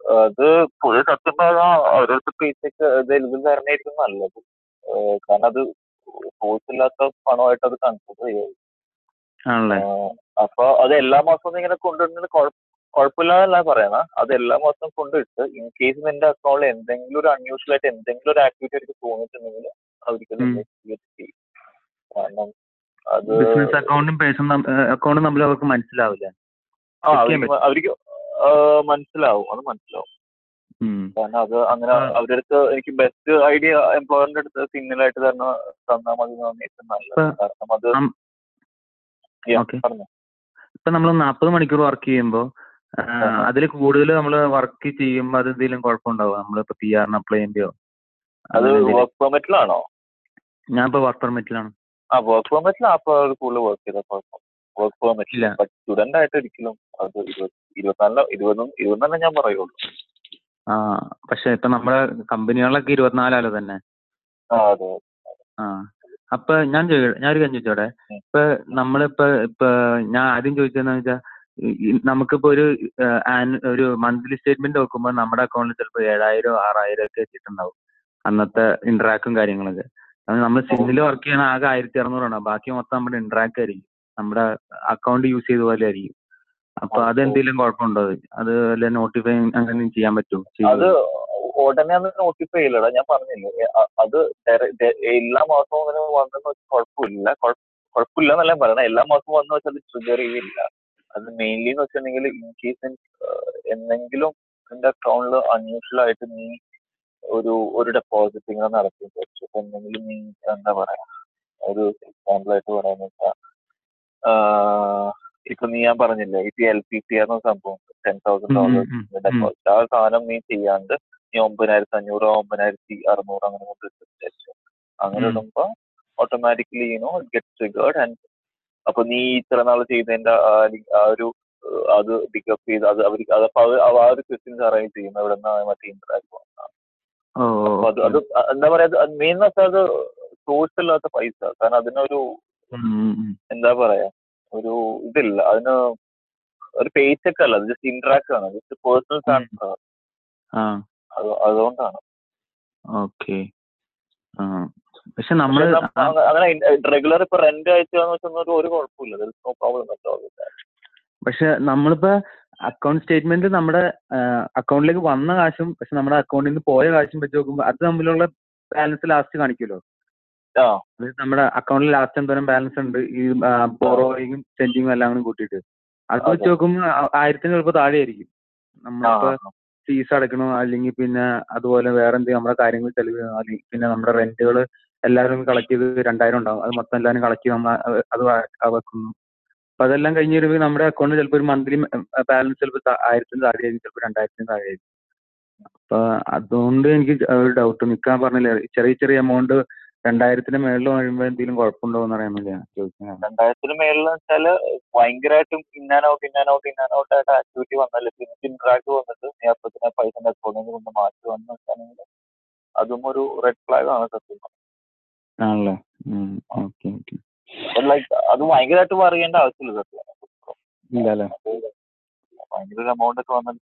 അത് പൊതുവെ സത്യം പറഞ്ഞാൽ അവരടുത്ത് പേച്ചൊക്കെ ഇത് എഴുതി തരണമായിരിക്കും നല്ലത് ഏഹ് കാരണം അത് സോഴ്സ് ഇല്ലാത്ത പണമായിട്ട് അത് കൺസിഡർ ചെയ്യും ആണല്ലേ ആഹ് അപ്പൊ അത് എല്ലാ മാസവും ഇങ്ങനെ കൊണ്ടുവരുന്നതിന് കുഴപ്പമില്ലാന്നല്ല പറയണ അത് എല്ലാ മാസവും കൊണ്ടിട്ട് ഇൻ കേസ് നിന്റെ അക്കൗണ്ടിൽ എന്തെങ്കിലും ഒരു അൺയൂഷ്വൽ ആയിട്ട് എന്തെങ്കിലും ഒരു ആക്ടിവിറ്റി അവർക്ക് തോന്നിയിട്ടുണ്ടെങ്കിൽ അവർക്ക് ഉം. ഇൻവെസ്റ്റിഗേറ്റ് ചെയ്യും കാരണം അത് ബിസിനസ് അക്കൗണ്ടും പേഴ്സണൽ അക്കൗണ്ടും തമ്മിൽ അവർക്ക് മനസ്സിലാവില്ല ആ check ചെയ്യാൻ അവർക്ക് അവർക്ക് ആഹ് മനസ്സിലാവും അത് മനസ്സിലാവും ഉം. കാരണം അത് അങ്ങനെ ആ. അവരുടെ അടുത്ത് എനിക്ക് ബെസ്റ്റ് ഐഡിയ എംപ്ലോയറിന്റെ അടുത്ത് സിഗ്നലായിട്ട് തരണ തന്നാൽ മതി എന്നാണ് ഏറ്റവും നല്ലത് ഇപ്പൊ കാരണം അത് നം- Yeah, Okay. പറഞ്ഞോ ഇപ്പൊ നമ്മൾ നാൽപ്പത് മണിക്കൂർ വർക്ക് ചെയ്യുമ്പോൾ ആഹാ. അതിൽ കൂടുതൽ നമ്മൾ വർക്ക് ചെയ്യുമ്പോൾ അത് എന്തെങ്കിലും കുഴപ്പമുണ്ടാവോ നമ്മളിപ്പോ പി ആറിന് അപ്ലൈ ചെയ്യേണ്ടിയോ അത് അങ്ങനെ എന്തെങ്കിലും? വർക്ക് പെർമിറ്റിലാണോ ഞാൻ ഇപ്പൊ വർക്ക് പെർമിറ്റിലാണ് ആ വർക്ക് പെർമിറ്റിൽ അപ്പോൾ കൂടുതൽ വർക്ക് ചെയ്ത കുഴപ്പം വർക്ക് പെർമിറ്റിൽ ഇല്ല. ബട്ട് സ്റ്റുഡന്റ് ആയിട്ട് ഒരിക്കലും അത് ഇരുപത് ഇരുപത്തിനാലിലോ ഇരുപതും ഇരുപതെന്നെ ഞാൻ പറയുള്ളൂ ആ പക്ഷെ ഇപ്പൊ നമ്മുടെ കമ്പനികളിലൊക്കെ ഇരുപത്തിനാലാലോ തന്നെ ആ അതെ ആ അപ്പൊ ഞാൻ ചോദി- ഞാനൊരു കാര്യം ചോദിച്ചോടെ ഉം. ഇപ്പൊ നമ്മളിപ്പോ ഇപ്പൊ ഞാൻ ആദ്യം ചോദിച്ചതെന്ന് വെച്ചാൽ നമുക്കിപ്പോ ഒരു ഏഹ്, ആനു- ഒരു മന്ത്ലി സ്റ്റേറ്റ്മെന്റ് നോക്കുമ്പോൾ നമ്മുടെ അക്കൗണ്ടിൽ ചിലപ്പോൾ ഏഴായിരം ആറായിരം ഒക്കെ വെച്ചിട്ടുണ്ടാവും അന്നത്തെ ഇന്ററാക്റ്റും കാര്യങ്ങളൊക്കെ അത് നമ്മൾ സിമ്മിൽ വർക്ക് ചെയ്യണ ആകെ ആയിരത്തി അറുന്നൂറാണ് ബാക്കി മൊത്തം നമ്മുടെ ഇന്ററാക്ട് ആയിരിക്കും നമ്മുടെ അക്കൗണ്ട് യൂസ് ചെയ്ത പോലെ ആയിരിക്കും അപ്പൊ ആ, അത് എന്തെങ്കിലും കുഴപ്പമുണ്ടോ അത് വല്ല നോട്ടിഫൈ അങ്ങനെ ചെയ്യാൻ പറ്റുമോ അത് ഉടനെ അത് നോട്ടിഫൈ ചെയ്യില്ലടാ ഞാൻ പറഞ്ഞില്ലേ എ, അ- അത് ഡയറ- ഡെ- എല്ലാ മാസവും അങ്ങനെ വന്നെന്ന് വെച്ചാൽ കുഴപ്പമില്ല കുഴ- കുഴപ്പമില്ല എന്നല്ല ഞാൻ പറയണേ എല്ലാ മാസവും വന്നു വെച്ചാൽ അത് ട്രിഗർ ചെയ്യില്ല അത് മെയിൻലി എന്ന് വെച്ചിട്ടുണ്ടെങ്കിൽ ഇൻ കേസ് എന്തെങ്കിലും നിന്റെ അക്കൗണ്ടിൽ അൺയൂഷ്വൽ ആയിട്ട് നീ ഒരു ഒരു ഡെപ്പോസിറ്റ് ഇങ്ങനെ നടത്തി വെച്ചു അപ്പൊ എന്തെങ്കിലും നീ എന്താ പറയാ ഒരു എക്സാമ്പിൾ ആയിട്ട് പറയാന്ന് വെച്ചാൽ ഇപ്പൊ നീ ഞാൻ പറഞ്ഞില്ലേ ഇപ്പൊ എൽ പി ടി എന്ന സംഭവം ടെൻ തൗസൻഡ് ഉം, ഉം, ഡോളേഴ്സ് ഉം, ഉം. ഡെപ്പോസിറ്റ് ആ സാധനം നീ ചെയ്യാണ്ട് നീ ഒമ്പതിനായിരത്തി അഞ്ഞൂറോ ഒമ്പതിനായിരത്തി അറുന്നൂറ് അങ്ങനെ കൊണ്ട് വെച്ചു അങ്ങനെ ഉം. ഇടുമ്പോ automatically you know get triggered and അപ്പൊ നീ ഇത്ര നാൾ ചെയ്തതിന്റെ ആ ലി- ആ ഒരു ഏഹ്, അത് പിക്കപ്പ് ചെയ്ത് അത് അവർ അതപ്പോ അത് അവ- ആ ഒരു ക്വസ്റ്റ്യൻസ് അറേഞ്ച് ചെയ്യും എവിടെ നിന്നാണ് മറ്റേ ഇന്ററാക്ട് ഓ ഓ, അപ്പൊ അത് ഓക്കെ. അത് എന്താ പറയാ മെയിൻ വെച്ചാൽ അത് സോഴ്സ് ഇല്ലാത്ത പൈസ കാരണം അതിനൊരു ഉം, ഉം, ഉം. എന്താ പറയാ ഒരു ഇതില്ല അതിന് ഒരു പേച്ചൊക്കെ അല്ല അത് ജസ്റ്റ് ഇന്ററാക്ട് ആണ് ജസ്റ്റ് പേഴ്സണൽ ട്രാൻസ്ഫർ ആ അത് അതുകൊണ്ടാണ് ഓക്കെ ആ പക്ഷെ നമ്മള് പക്ഷെ നമ്മ- ആ- അങ്ങനെ റെഗുലർ ഇപ്പൊ റെന്റ് അയച്ചാന്ന് വെച്ചാൽ ഒരു കുഴപ്പമില്ല നോ പ്രോബ്ലം പക്ഷെ നമ്മളിപ്പോ അക്കൗണ്ട് സ്റ്റേറ്റ്മെന്റ് നമ്മുടെ അക്കൗണ്ടിലേക്ക് വന്ന കാശും പക്ഷെ നമ്മുടെ അക്കൗണ്ടിൽ നിന്ന് പോയ കാശും വെച്ച് നോക്കുമ്പോൾ അത് തമ്മിലുള്ള ബാലൻസ് ലാസ്റ്റ് കാണിക്കുമല്ലോ ആ അത് നമ്മുടെ അക്കൗണ്ടിൽ ലാസ്റ്റ് എന്തോരം ബാലൻസ് ഉണ്ട് ഈ ബോറോയിങ്ങും സെൻഡിങ്ങും എല്ലാം കൂടി കൂട്ടിയിട്ട് അത് വെച്ച് അതെ. നോക്കുമ്പോൾ ആ- ആയിരത്തിന് ചിലപ്പോൾ താഴെ ആയിരിക്കും ആ നമ്മളിപ്പോ ഫീസ് അടയ്ക്കണോ അല്ലെങ്കിൽ പിന്നെ അതുപോലെ വേറെ എന്തെങ്കിലും നമ്മുടെ കാര്യങ്ങൾ ചെലവ് അല്ലെങ്കിൽ പിന്നെ നമ്മുടെ റെന്റുകൾ എല്ലാവരും കളക്ട് ചെയ്ത് രണ്ടായിരം ഉണ്ടാവും അത് മൊത്തം എല്ലാവരും കളക്ട് ചെയ്ത് നമ്മൾ അത് വ- ആ വെക്കുന്നു അപ്പൊ അതെല്ലാം കഴിഞ്ഞ് വരുമ്പോൾ നമ്മുടെ അക്കൗണ്ടിൽ ചിലപ്പോൾ ഒരു മന്ത്ലി ബാലൻസ് ചിലപ്പോൾ ആയിരത്തിന് താഴെ ആയിരിക്കും ചിലപ്പോൾ രണ്ടായിരത്തിന് താഴെ ആയിരിക്കും അപ്പൊ അതുകൊണ്ട് എനിക്ക് ഒരു ഡൗട്ട് നിൽക്കാൻ പറഞ്ഞില്ലേ ചെറിയ ചെറിയ എമൗണ്ട് രണ്ടായിരത്തിന് മേളിൽ വരുമ്പോൾ എന്തെങ്കിലും കുഴപ്പമുണ്ടോ എന്ന് അറിയാൻ വേണ്ടിയാണ് ചോദിക്കുന്നത് രണ്ടായിരത്തിന് മേളിൽ വെച്ചാല് ഭയങ്കരമായിട്ടും in and out in and out in and out ആയിട്ട് ആക്ടിവിറ്റി വന്നാല് പിന്നെ ഇന്ററാക്ട് വന്നിട്ട് നീ അപ്പത്തിന് പൈസ അക്കൗണ്ടിൽ കൊണ്ട് മാറ്റി വന്നു വെച്ചാണെങ്കിൽ അതും ഒരു റെഡ് ഫ്ലാഗ് ആണ് സത്യം ആണല്ലേ ഓക്കെ ഓക്കെ ലൈക്ക് അത് ഭയങ്കരമായിട്ട് പറയേണ്ട ആവശ്യമില്ല സത്യം ഇല്ല അല്ലേ അത് ഭയങ്കര ഒരു എമൗണ്ട് ഒക്കെ വന്നാൽ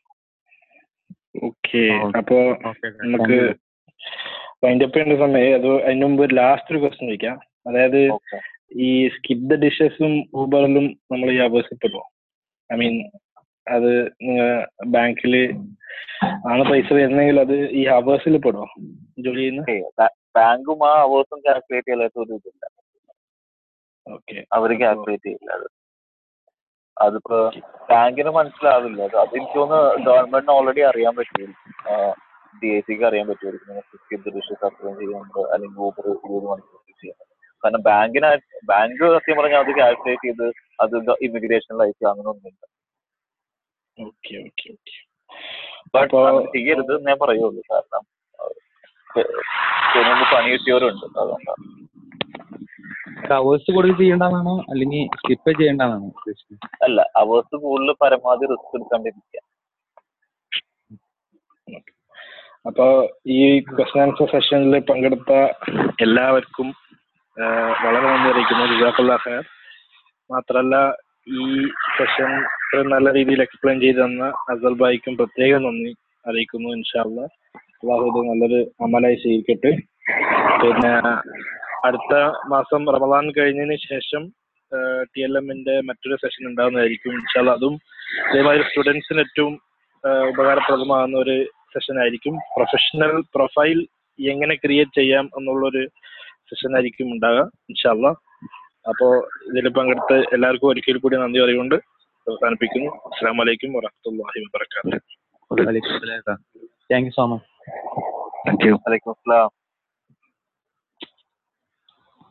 ഓക്കെ ഓക്കെ. അപ്പോ ഓക്കെ നമുക്ക് വൈൻഡപ്പ് ചെയ്യേണ്ട സമയം അത് അതിന് മുമ്പ് ലാസ്റ്റ് ഒരു ക്വസ്റ്റ്യൻ ചോദിക്കാം അതായത് ഓക്കെ ഈ സ്കിപ്പ് ദ ഡിഷസും ഊബറിലും നമ്മൾ ഈ അവേഴ്സിൽ പെടുമോ ഐ മീൻ അത് ബാങ്കിൽ ആണ് പൈസ വരുന്നെങ്കിൽ അത് ഈ അവേഴ്സിൽ പെടുമോ ജോലി ചെയ്യുന്ന ബാങ്കും ആ അവേഴ്സും കാൽക്കുലേറ്റ് ചെയ്യാത്ത ഒരു ഇതില്ല ഓക്കെ അവർ കാൽക്കുലേറ്റ് ചെയ്യില്ല അത് അതിപ്പോ ബാങ്കിന് മനസ്സിലാവില്ല അത് അതെനിക്ക് തോന്നുന്നു ഗവൺമെന്റിന് ഓൾറെഡി അറിയാൻ പറ്റുമായിരിക്കും ഡി എ സിക്ക് അറിയാൻ പറ്റുമായിരിക്കും സ്കിപ്പ് ഡിഷസ് അപ്ലൈ ചെയ്യുന്നത് അല്ലെങ്കിൽ ഊബർ ഇരുപത് മണിക്കൂർ ചെയ്യുന്നത് കാരണം ബാങ്കിന് ബാങ്ക് സത്യം പറഞ്ഞാൽ അത് കാൽക്കുലേറ്റ് ചെയ്ത് അത് ഇമിഗ്രേഷനിൽ അയച്ചു അങ്ങനെ ഒന്നുമില്ല ഓക്കെ ഓക്കെ ഓക്കെ ബട്ട് അപ്പോ- അങ്ങനെ ചെയ്യരുത് എന്ന് ഞാൻ പറയുള്ളൂ കാരണം ചെറിയ പണി കിട്ടിയവരുണ്ട് അതുകൊണ്ടാണ് അവേഴ്സ് കൂടുതൽ ചെയ്യേണ്ടതാണോ അല്ലെങ്കിൽ സ്കിപ്പ് ചെയ്യേണ്ടതാണോ ഉദ്ദേശിക്കുന്നത് അല്ല അവേഴ്സ് കൂടുതൽ പരമാവധി റിസ്ക് എടുക്കാണ്ടിരിക്കുക അപ്പോ ഈ ക്വസ്റ്റൻ ആൻസർ സെഷനിൽ പങ്കെടുത്ത എല്ലാവർക്കും ആ, വളരെ നന്ദി അറിയിക്കുന്നു ജസാഖുല്ലാ ഖൈർ മാത്രല്ല ഈ സെഷൻ ഇത്രയും നല്ല രീതിയിൽ എക്സ്പ്ലെയിൻ ചെയ്ത് തന്ന അസൽ ബായിക്കും പ്രത്യേകം നന്ദി അറിയിക്കുന്നു ഇൻഷാല്ല അള്ളാഹു ഇത് നല്ലൊരു അമലായി സ്വീകരിക്കട്ടെ പിന്നെ അടുത്ത മാസം റമദാൻ കഴിഞ്ഞതിന് ശേഷം ടി എൽ എമ്മിന്റെ മറ്റൊരു സെഷൻ ഉണ്ടാകുന്നതായിരിക്കും ഇൻഷാല്ല അതും ഇതേമാതിരി സ്റ്റുഡൻസിന് ഏറ്റവും ആ, ഉപകാരപ്രദമാകുന്ന ഒരു സെഷൻ ആയിരിക്കും പ്രൊഫഷണൽ പ്രൊഫൈൽ എങ്ങനെ ക്രിയേറ്റ് ചെയ്യാം എന്നുള്ളൊരു സെഷൻ ആയിരിക്കും ഉണ്ടാകുക ഇൻഷാല്ല അപ്പോൾ ഇതിൽ പങ്കെടുത്ത് എല്ലാവർക്കും ഒരിക്കൽ കൂടി നന്ദി അറിയുകൊണ്ട് അവസാനിപ്പിക്കുന്നു അസ്സാം വലൈക്കും വറഹമത്തല്ലാഹി വാബർക്കാത്തു താങ്ക് യു സോ മച്ച് വലൈക്കും അസ്സലാം